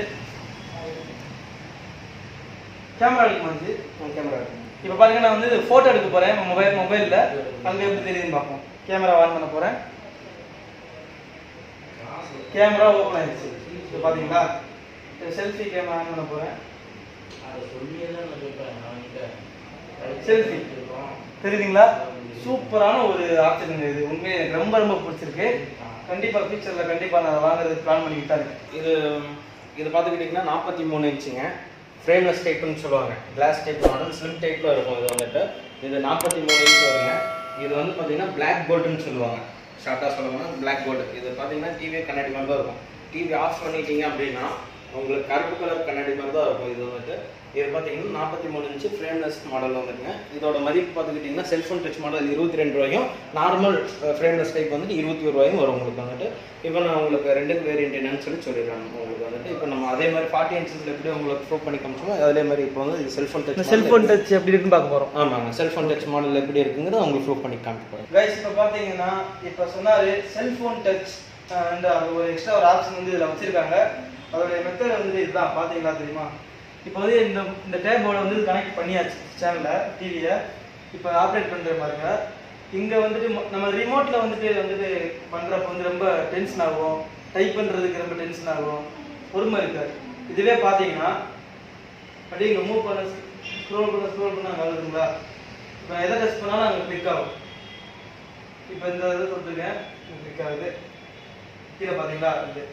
Speaker 1: கேமரா எடுக்க மாதிரி
Speaker 3: கேமரா
Speaker 1: இப்போ பாருங்க நான் வந்து ஃபோட்டோ எடுக்க போகிறேன் மொபைல் மொபைலில் அங்கே எப்படி தெரியுதுன்னு பார்ப்போம் கேமரா ஆன் பண்ண போகிறேன் கேமரா ஓப்பன் ஆயிடுச்சு இப்போ பார்த்தீங்களா செல்ஃபி கேமரா ஆன் பண்ண போகிறேன் செல்ஃபி தெரியுதுங்களா சூப்பரான ஒரு ஆப்ஷன் இது உண்மையை எனக்கு ரொம்ப ரொம்ப பிடிச்சிருக்கு கண்டிப்பாக ஃபியூச்சரில் கண்டிப்பாக நான் அதை வாங்குறதுக்கு பிளான் பண்ணிக்கிட்டு தான் இருக்கேன்
Speaker 3: இது இது பார்த்துக்கிட்டிங்கன்னா நாற்பத்தி மூணு இன்ச்சுங்க ஃப்ரேம்லெஸ் டைப்னு சொல்லுவாங்க கிளாஸ் டைப் மாடல் ஸ்லிம் டைப்பில் இருக்கும் இது வந்துட்டு இது நாற்பத்தி மூணு இன்ச் வருங்க இது வந்து பார்த்தீங்கன்னா பிளாக் கோல்டுன்னு சொல்லுவாங்க ஷார்ட்டாக சொல்லணும்னா பிளாக் கோல்டு இது பார்த்தீங்கன்னா டிவி கண்ணாடி மாதிரி தான் இருக்கும் டிவி ஆஃப் பண்ணிட்டீங்க அப்படின்னா உங்களுக்கு கருப்பு கலர் கண்ணாடி மாதிரி தான் இருக்கும் இது வந்துட்டு இது பார்த்தீங்கன்னா நாற்பத்தி மூணு இன்ச்சு ஃப்ரேம்லெஸ் மாடல் வந்துருங்க இதோட மதிப்பு பார்த்துக்கிட்டிங்கன்னா செல்ஃபோன் டச் மாடல் இருபத்தி ரெண்டு ரூபாயும் நார்மல் ஃப்ரேம்லெஸ் டைப் வந்துட்டு இருபத்தி ஒரு ரூபாயும் வரும் உங்களுக்கு வந்துட்டு இப்போ நான் உங்களுக்கு ரெண்டுக்கு வேரியன்ட் என்னன்னு சொல்லி சொல்லிடுறேன் உங்களுக்கு வந்துட்டு இப்போ நம்ம அதே மாதிரி ஃபார்ட்டி இன்ச்சஸில் எப்படி உங்களுக்கு ப்ரூவ் பண்ணி காமிச்சோமோ அதே மாதிரி இப்போ வந்து இது செல்ஃபோன்
Speaker 1: இந்த
Speaker 3: டச்
Speaker 1: செல்ஃபோன் டச் எப்படி இருக்குன்னு பார்க்க போகிறோம்
Speaker 3: ஆமாங்க செல்ஃபோன் டச் மாடல் எப்படி இருக்குங்கிறது உங்களுக்கு ப்ரூவ் பண்ணி காமிப்போம்
Speaker 1: கைஸ் இப்போ பார்த்தீங்கன்னா இப்போ சொன்னாரு செல்ஃபோன் டச் அண்ட் அது ஒரு எக்ஸ்ட்ரா ஒரு ஆப்ஷன் வந்து இதில் வச்சிருக்காங்க அதோடைய மெத்தட் வந்து இதுதான் பார்த்தீங்களா தெரியுமா இப்போ வந்து இந்த இந்த டேபோட வந்து கனெக்ட் பண்ணியாச்சு சேனலில் டிவியை இப்போ ஆப்ரேட் பண்ணுற பாருங்க இங்கே வந்துட்டு மொ- நம்ம ரிமோட்டில் வந்துட்டு வந்துட்டு பண்ணுறப்ப வந்து ரொம்ப டென்ஷன் ஆகும் டைப் பண்ணுறதுக்கு ரொம்ப டென்ஷன் ஆகும் பொறுமை இருக்காது இதுவே பார்த்தீங்கன்னா அப்படியே இங்கே மூவ் பண்ண ஸ்க்ரோல் பண்ண ஸ்க்ரோல் பண்ண அங்கே வருதுங்களா இப்போ எதை டச் பண்ணாலும் அங்கே கிளிக் ஆகும் இப்போ இந்த இது கொடுத்துருக்கேன் கிளிக் ஆகுது கீழே பார்த்தீங்களா இது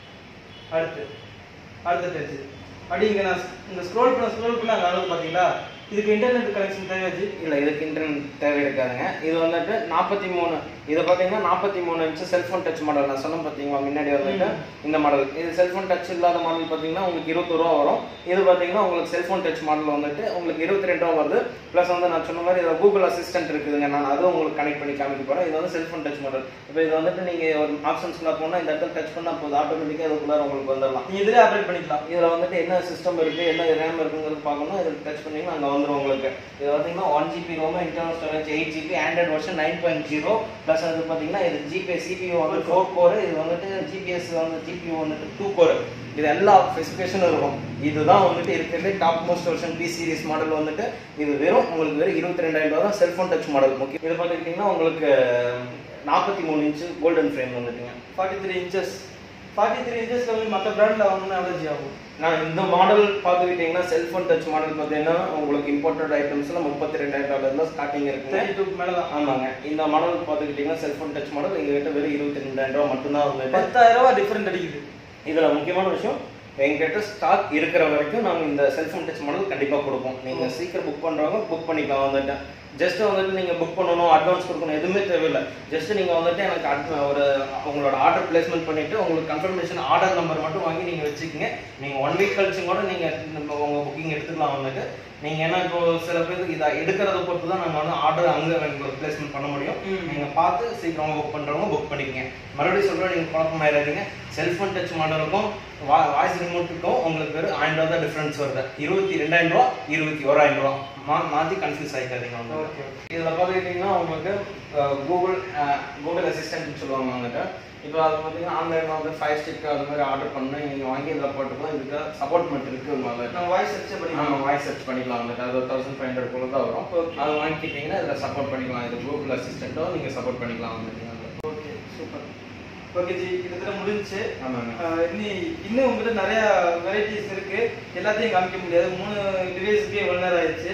Speaker 1: அடுத்து அடுத்த டச் அப்படி இங்கே நான் இங்கே ஸ்க்ரோல் பண்ண ஸ்க்ரோல் பண்ண அங்கே அளவு பார்த்தீங்களா இதுக்கு இன்டர்நெட் கனெக்ஷன் தேவையாச்சு
Speaker 3: இல்லை இதுக்கு இன்டர்நெட் தேவை இருக்காதுங்க இது வந்துட்டு நாற்பத்தி மூணு இது பார்த்தீங்கன்னா நாற்பத்தி மூணு இன்ச்சு செல்ஃபோன் டச் மாடல் நான் சொன்னேன் பார்த்தீங்களா முன்னாடி வந்துட்டு இந்த மாடல் இது செல்ஃபோன் டச் இல்லாத மாடல் பார்த்தீங்கன்னா உங்களுக்கு இருபத்தி ரூபா வரும் இது பார்த்தீங்கன்னா உங்களுக்கு செல்ஃபோன் டச் மாடல் வந்துட்டு உங்களுக்கு இருபத்தி ரெண்டு ரூபா வருது ப்ளஸ் வந்து நான் சொன்ன மாதிரி இதில் கூகுள் அசிஸ்டன்ட் இருக்குதுங்க நான் அதுவும் உங்களுக்கு கனெக்ட் பண்ணி காமிக்க போகிறேன் இது வந்து செல்ஃபோன் டச் மாடல் இப்போ இது வந்துட்டு நீங்கள் ஒரு ஆப்ஷன்ஸ்க்குள்ள போனால் இந்த இடத்துல டச் பண்ணால் போதும் ஆட்டோமேட்டிக்காக இதுக்குள்ளார உங்களுக்கு வந்துடலாம்
Speaker 1: நீ இதிலே ஆப்ரேட் பண்ணிக்கலாம்
Speaker 3: இதுல வந்துட்டு என்ன சிஸ்டம் இருக்கு என்ன ரேம் இருக்குங்கிறது பார்க்கணும் இதில் டச் பண்ணீங்கன்னா அங்கே வந்துடும் உங்களுக்கு இது பார்த்தீங்கன்னா one GB ROM internal storage eight GB Android version nine point zero plus அது பார்த்தீங்கன்னா இது ஜிபி சிபியூ வந்து ஃபோர் கோர் இது வந்துட்டு ஜிபிஎஸ் வந்து ஜிபியூ வந்துட்டு டூ கோர் இது எல்லா ஸ்பெசிஃபிகேஷனும் இருக்கும் இதுதான் வந்துட்டு இருக்கிறது top most version P series model வந்துட்டு இது வெறும் உங்களுக்கு வெறும் இருபத்தி ரெண்டாயிரம் ரூபா தான் செல்ஃபோன் டச் மாடல் முக்கியம் இது பார்த்துக்கிட்டிங்கன்னா உங்களுக்கு நாற்பத்தி மூணு இன்ச்சு கோல்டன் ஃப்ரேம் வந்துட்டுங்க
Speaker 1: forty three inches forty three இன்ச்சஸ்ல வந்து மற்ற பிராண்டில் வாங்கணும்னா எவ்வளோ ஆகும்
Speaker 3: நான் இந்த மாடல் பார்த்துக்கிட்டிங்கன்னா செல்ஃபோன் டச் மாடல் பார்த்தீங்கன்னா உங்களுக்கு இம்போர்ட்டட் ஐட்டம்ஸ்ல முப்பத்தி ரெண்டாயிரம் டாலர்ல ஸ்டார்டிங் இருக்குங்க
Speaker 1: தேர்ட்டி டூ மேலே தான்
Speaker 3: ஆமாங்க இந்த மாடல் பார்த்துக்கிட்டிங்கன்னா செல்ஃபோன் டச் மாடல் எங்ககிட்ட வெறும் இருபத்தி ரெண்டாயிரம் ரூபா மட்டும்தான் வந்துட்டு
Speaker 1: பத்தாயிரம் ரூபா டிஃப்ரெண்ட் அடிக்குது
Speaker 3: இதுல முக்கியமான விஷயம் எங்ககிட்ட ஸ்டாக் இருக்கிற வரைக்கும் நாங்கள் இந்த செல்ஃபோன் டச் மாடல் கண்டிப்பாக கொடுப்போம் நீங்கள் சீக்கிரம் புக் பண்ணுறவங்க புக் பண்ணிக்கலாம் வந்துட்டு ஜஸ்ட் வந்துட்டு நீங்கள் புக் பண்ணணும் அட்வான்ஸ் கொடுக்கணும் எதுவுமே தேவையில்லை ஜஸ்ட் நீங்கள் வந்துட்டு எனக்கு அடுத்த ஒரு உங்களோட ஆர்டர் பிளேஸ்மெண்ட் பண்ணிட்டு உங்களுக்கு கன்ஃபர்மேஷன் ஆர்டர் நம்பர் மட்டும் வாங்கி நீங்கள் வச்சுக்கோங்க நீங்கள் ஒன் வீக் கழிச்சு கூட நீங்கள் நம்ம உங்கள் புக்கிங் எடுத்துக்கலாம் வந்துட்டு நீங்கள் ஏன்னா இப்போ சில பேருக்கு இதை எடுக்கிறத பொறுத்து தான் நாங்கள் வந்து ஆர்டர் அங்கே உங்களுக்கு பிளேஸ்மெண்ட் பண்ண முடியும்
Speaker 1: ம்.
Speaker 3: நீங்க பார்த்து சீக்கிரமா புக் பண்றவங்க புக் பண்ணிக்கங்க மறுபடியும் சொல்றேன் நீங்க குழப்பம் ஆயிடாதீங்க செல்போன் டச் மாடலுக்கும் வாய்ஸ் ரிமோட்டுக்கும் உங்களுக்கு வெறும் ஆயிரம் ரூபா தான் டிஃபரன்ஸ் வருது இருபத்தி ரெண்டாயிரம் ரூபா இருபத்தி ஓராயிரம் ரூபா மா மாற்றி கன்ஃபியூஸ் ஆகிக்காதீங்க வந்து
Speaker 1: ஓகே
Speaker 3: இதில் பார்த்துக்கிட்டிங்கன்னா உங்களுக்கு கூகுள் கூகுள் அசிஸ்டன்ட்னு சொல்லுவாங்க வந்துட்டு இப்போ அது பார்த்தீங்கன்னா ஆன்லைனில் வந்து ஃபைவ் ஸ்டிக் அது மாதிரி ஆர்டர் பண்ணி நீங்கள் வாங்கி இதில் போட்டுக்கலாம் இதுக்கு சப்போர்ட்மெண்ட் இருக்குது முதல்ல
Speaker 1: நான் வாய்ஸ் வச்சு
Speaker 3: நம்ம
Speaker 1: பண்ணிக்கலாம்
Speaker 3: வாய்ஸ் சர்ச் பண்ணிக்கலாம் வந்துட்டு அது தௌசண்ட் ஃபைவ் ஹண்ட்ரட் குள்ள தான் வரும்
Speaker 1: Okay.
Speaker 3: அது வாங்கிக்கிட்டீங்கன்னா இதில் சப்போர்ட் பண்ணிக்கலாம் இது கூகுள் அசிஸ்டண்ட்டோ நீங்கள் சப்போர்ட் பண்ணிக்கலாம் வந்துட்டு
Speaker 1: ஓகே சூப்பர் ஓகே ஜி கிட்டத்தட்ட முடிஞ்சுச்சு
Speaker 3: ஆமாங்க
Speaker 1: ஆஹ் இன்னி இன்னும் உங்ககிட்ட நிறைய வெரைட்டிஸ் இருக்கு எல்லாத்தையும் காமிக்க முடியாது மூணு டிவைஸ்க்கே இவ்வளோ நேரம் ஆயிடுச்சு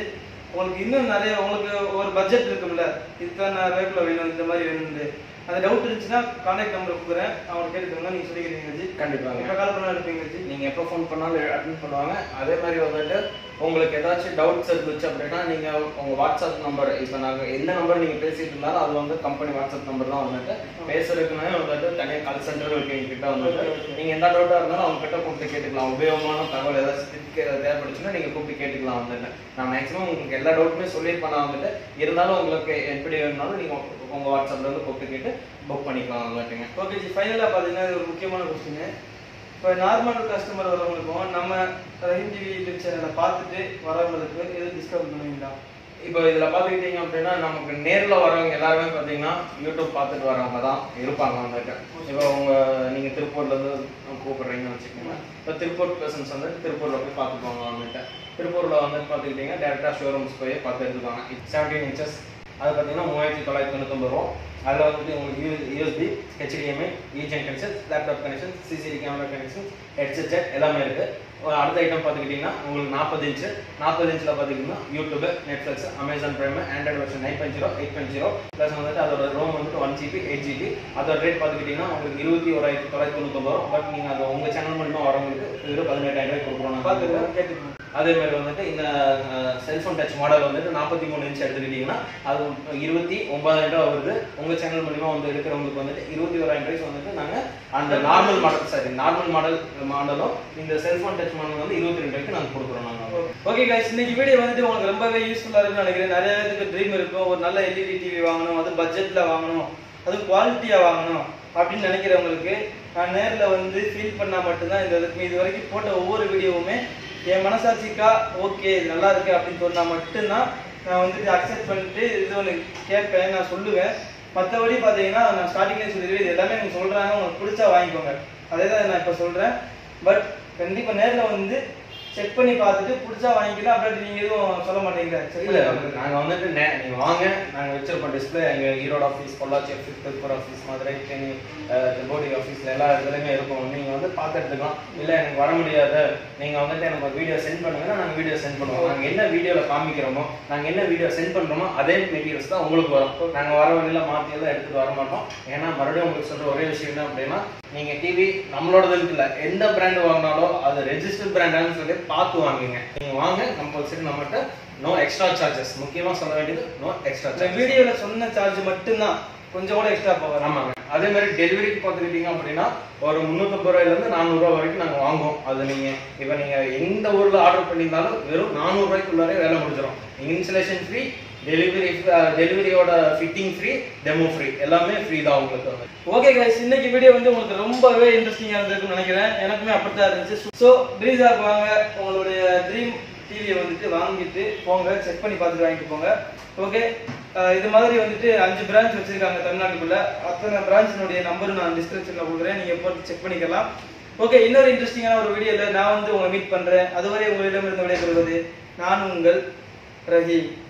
Speaker 1: உங்களுக்கு இன்னும் நிறைய உங்களுக்கு ஒரு பட்ஜெட் இருக்கும்ல இத்தனை ரேட்ல வேணும் இந்த மாதிரி வேணும்னு அந்த டவுட் இருந்துச்சுன்னா கான்டாக்ட் நம்பர் கொடுக்குறேன் அவங்க கேட்டுக்கோங்க நீங்க சொல்லிக்கிறீங்க ஜி
Speaker 3: கண்டிப்பாங்க
Speaker 1: இப்போ கால் பண்ணா இருப்பீங்க ஜி
Speaker 3: நீங்க எப்போ ஃபோன் பண்ணாலும் அட்டன் பண்ணுவாங்க அதே மாதிரி வந்துட்டு உங்களுக்கு ஏதாச்சும் டவுட்ஸ் இருந்துச்சு அப்படின்னா நீங்க உங்க வாட்ஸ்அப் நம்பர் இப்போ நாங்க எந்த நம்பர் நீங்க பேசிட்டு இருந்தாலும் அது வந்து கம்பெனி வாட்ஸ்அப் நம்பர் தான் வந்துட்டு பேசுறதுக்குன்னே வந்துட்டு தனியாக கால் சென்டர் இருக்கு எங்ககிட்ட வந்துட்டு
Speaker 1: Okay, okay.
Speaker 3: நீங்க எந்த டவுட்டா இருந்தாலும் அவங்க கிட்ட கூப்பிட்டு கேட்டுக்கலாம் உபயோகமான தகவல் ஏதாச்சும் திக்கு தேவைப்படுச்சுன்னா நீங்க கூப்பிட்டு கேட்டுக்கலாம் வந்துட்டு நான் மேக்ஸிமம் உங்களுக்கு எல்லா டவுட்டுமே சொல்லியிருப்பேன் நான் வந்துட்டு இருந்தாலும் உங்களுக்கு எப்படி வேணும்னாலும் நீங்க உங்க வாட்ஸ்அப்ல இருந்து கூப்பிட்டு கேட்டு புக் பண்ணிக்கலாம் வந்துட்டுங்க
Speaker 1: ஓகே ஜி ஃபைனலாக பார்த்தீங்கன்னா இது ஒரு முக்கியமான கொஸ்டின் இப்போ நார்மல் கஸ்டமர் வரவங்களுக்கும் நம்ம ரஹீம் டிவி யூடியூப் சேனலை பார்த்துட்டு வரவங்களுக்கு எதுவும் டிஸ்கவுண்ட் பண்ணுவீங்களா
Speaker 3: இப்போ இதுல பாத்துக்கிட்டீங்க அப்படின்னா நமக்கு நேர்ல வரவங்க எல்லாருமே பாத்தீங்கன்னா யூடியூப் பார்த்துட்டு வரவங்க தான் இருப்பாங்க வந்துட்டு இப்போ உங்க நீங்க திருப்பூர்ல இருந்து கூப்பிடுறீங்கன்னு வச்சுக்கோங்க இப்போ திருப்பூர் பர்சன்ஸ் வந்து திருப்பூர்ல போய் பார்த்துக்குவாங்க வந்துட்டு திருப்பூர்ல வந்து பாத்துக்கிட்டீங்கன்னா டேரக்டா ஷோரூம்ஸ் போய் பார்த்து எடுத்துக்குவாங்க செவன்டீன் இன்ச்சஸ் அது பார்த்தீங்கன்னா மூவாயிரத்தி தொள்ளாயிரத்தி தொண்ணூத்தொம்பது ரூபா அதில் வந்துட்டு உங்களுக்கு U USB HDMI VGA connection laptop connection CCTV camera connection headset jack எல்லாமே இருக்கு ஒரு அடுத்த ஐட்டம் பார்த்துக்கிட்டிங்கன்னா உங்களுக்கு நாற்பது இன்ச்சு நாற்பது இன்ச்சில் பார்த்துக்கிட்டிங்கன்னா YouTube Netflix Amazon Prime Android version nine point zero eight point zero plus வந்துட்டு அதோட ரோம் வந்துட்டு ஒன் ஜிபி எயிட் ஜிபி அதோட ரேட் பார்த்துக்கிட்டிங்கன்னா உங்களுக்கு இருபத்தி ஓராயிரத்தி தொள்ளாயிரத்தி தொண்ணூத்தொம்பது ரூபா பட் நீங்கள் அது உங்கள் சேனல் மூலிமா வரவங்களுக்கு வெறும் பதினெட்டாயிரம் ரூபாய் கொடுக்குறோம் நாங்க.
Speaker 1: பார்த்துக்கலாம் கேட்டுக்கோங்க
Speaker 3: அதே மாதிரி வந்துட்டு இந்த செல்ஃபோன் டச் மாடல் வந்துட்டு நாற்பத்தி மூணு இன்ச் எடுத்துக்கிட்டிங்கன்னா அது இருபத்தி ஒன்பதாயிரம் ரூபாய் வருது உங்கள் சேனல் மூலிமா வந்து எடுக்கிறவங்களுக்கு வந்துட்டு இருபத்தி ஓராயிரம் ரூபாய்க்கு வந்துட்டு நாங்கள் அந்த normal model sorry normal model மாடலும் இந்த செல்ஃபோன் டச் மாடல் வந்து இருபத்தி ரெண்டு ரூபாய்க்கு நாங்கள் கொடுக்குறோம் நாங்கள்
Speaker 1: ஓகே கைஸ் இன்னைக்கு வீடியோ வந்துட்டு உங்களுக்கு ரொம்பவே யூஸ்ஃபுல்லாக இருக்கும்னு நினைக்கிறேன் நிறைய பேருக்கு ட்ரீம் இருக்கும் ஒரு நல்ல எல்இடி டிவி வாங்கணும் அது பட்ஜெட்ல வாங்கணும் அதுவும் குவாலிட்டியாக வாங்கணும் அப்படின்னு நினைக்கிறவங்களுக்கு நான் நேரில் வந்து ஃபீல் பண்ணால் மட்டும்தான் இந்த இதுக்கு இது வரைக்கும் போட்ட ஒவ்வொரு வீடியோவுமே என் மனசாட்சிக்கா ஓகே இது நல்லா இருக்கு அப்படின்னு சொன்னா மட்டும்தான் நான் வந்துட்டு அக்செப்ட் பண்ணிட்டு இது ஒன்று கேட்பேன் நான் சொல்லுவேன் மற்றபடி பார்த்தீங்கன்னா நான் ஸ்டார்டிங்லேயே சொல்லிடுவேன் இது எல்லாமே அவங்க சொல்கிறாங்க உங்களுக்கு பிடிச்சா வாங்கிக்கோங்க அதே தான் நான் இப்போ சொல்கிறேன் பட் கண்டிப்பாக நேரில் வந்து செக் பண்ணி பார்த்துட்டு பிடிச்சா வாங்கிக்கலாம் அப்படி நீங்கள் எதுவும் சொல்ல மாட்டீங்களா செக்
Speaker 3: இல்ல
Speaker 1: பண்ணி
Speaker 3: நாங்க வந்துட்டு நே- நீங்க வாங்க நாங்க வச்சிருப்போம் டிஸ்பிளே எங்க Erode office Pollachi office Tiruppur office Madurai Chennai Bodi ஆஃபீஸ்ல எல்லா இடத்துலயுமே இருக்கும் நீங்க வந்து பார்த்து எடுத்துக்கலாம் இல்ல எனக்கு வர முடியாது நீங்க வந்துட்டு எனக்கு வீடியோ சென்ட் பண்ணுங்கன்னா நாங்க வீடியோ சென்ட் பண்ணுவோம் நாங்க என்ன வீடியோல காமிக்கிறோமோ நாங்க என்ன வீடியோ சென்ட் பண்றோமோ அதே மெட்டீரியல்ஸ் தான் உங்களுக்கு வரும் நாங்க வர வழியில மாத்தி எல்லாம் எடுத்துட்டு வர மாட்டோம் ஏன்னா மறுபடியும் உங்களுக்கு சொல்ற ஒரே விஷயம் என்ன அப்படின்னா நீங்க டிவி நம்மளோடதுன்னு இல்ல எந்த பிராண்ட் வாங்கினாலும் அது ரெஜிஸ்டர்ட் பிராண்டான்னு சொல்லி பார்த்து வாங்குங்க நீங்க வாங்க கம்பல்சரி நம்மகிட்ட நோ எக்ஸ்ட்ரா சார்ஜஸ் முக்கியமா சொல்ல வேண்டியது நோ எக்ஸ்ட்ரா
Speaker 1: இந்த
Speaker 3: சார்ஜஸ்
Speaker 1: வீடியோவில் சொன்ன சார்ஜ் மட்டும்தான் கொஞ்சம் கூட எக்ஸ்ட்ரா போகாது
Speaker 3: ஆமாங்க அதே மாதிரி டெலிவரிக்கு பார்த்துக்கிட்டீங்க அப்படின்னா ஒரு முந்நூற்றம்பது ரூபாயிலேருந்து நானூறுரூவா வரைக்கும் நாங்கள் வாங்குவோம் அது நீங்கள் இப்போ நீங்கள் எந்த ஊரில் ஆர்டர் பண்ணியிருந்தாலும் வெறும் நானூறுரூவாய்க்குள்ளாரே வேலை முடிஞ்சிடும் இன்ஸ்டலேஷன் ஃப்ரீ டெலிவரி டெலிவரியோட ஃபிட்டிங் ஃப்ரீ டெமோ ஃப்ரீ எல்லாமே ஃப்ரீ தான் உங்களுக்கு வந்து
Speaker 1: ஓகே கைஸ் இன்னைக்கு வீடியோ வந்து உங்களுக்கு ரொம்பவே இன்ட்ரெஸ்டிங்காக இருந்திருக்கும்னு நினைக்கிறேன் எனக்குமே அப்படித்தான் இருந்துச்சு ஸோ ப்ரீஸாக வாங்க உங்களுடைய ட்ரீம் டிவியை வந்துட்டு வாங்கிட்டு போங்க செக் பண்ணி பார்த்துட்டு வாங்கிட்டு போங்க ஓகே இது மாதிரி வந்துட்டு அஞ்சு பிரான்ச் வச்சிருக்காங்க தமிழ்நாட்டுக்குள்ள அத்தனை பிரான்ச்சினுடைய நம்பர் நான் டிஸ்கிரிப்ஷனில் கொடுக்குறேன் நீங்கள் போட்டு செக் பண்ணிக்கலாம் ஓகே இன்னொரு இன்ட்ரெஸ்டிங்கான ஒரு வீடியோவில் நான் வந்து உங்களை மீட் பண்ணுறேன் அதுவரை உங்களிடமிருந்து விடைபெறுவது நான் உங்கள் ரஹீம்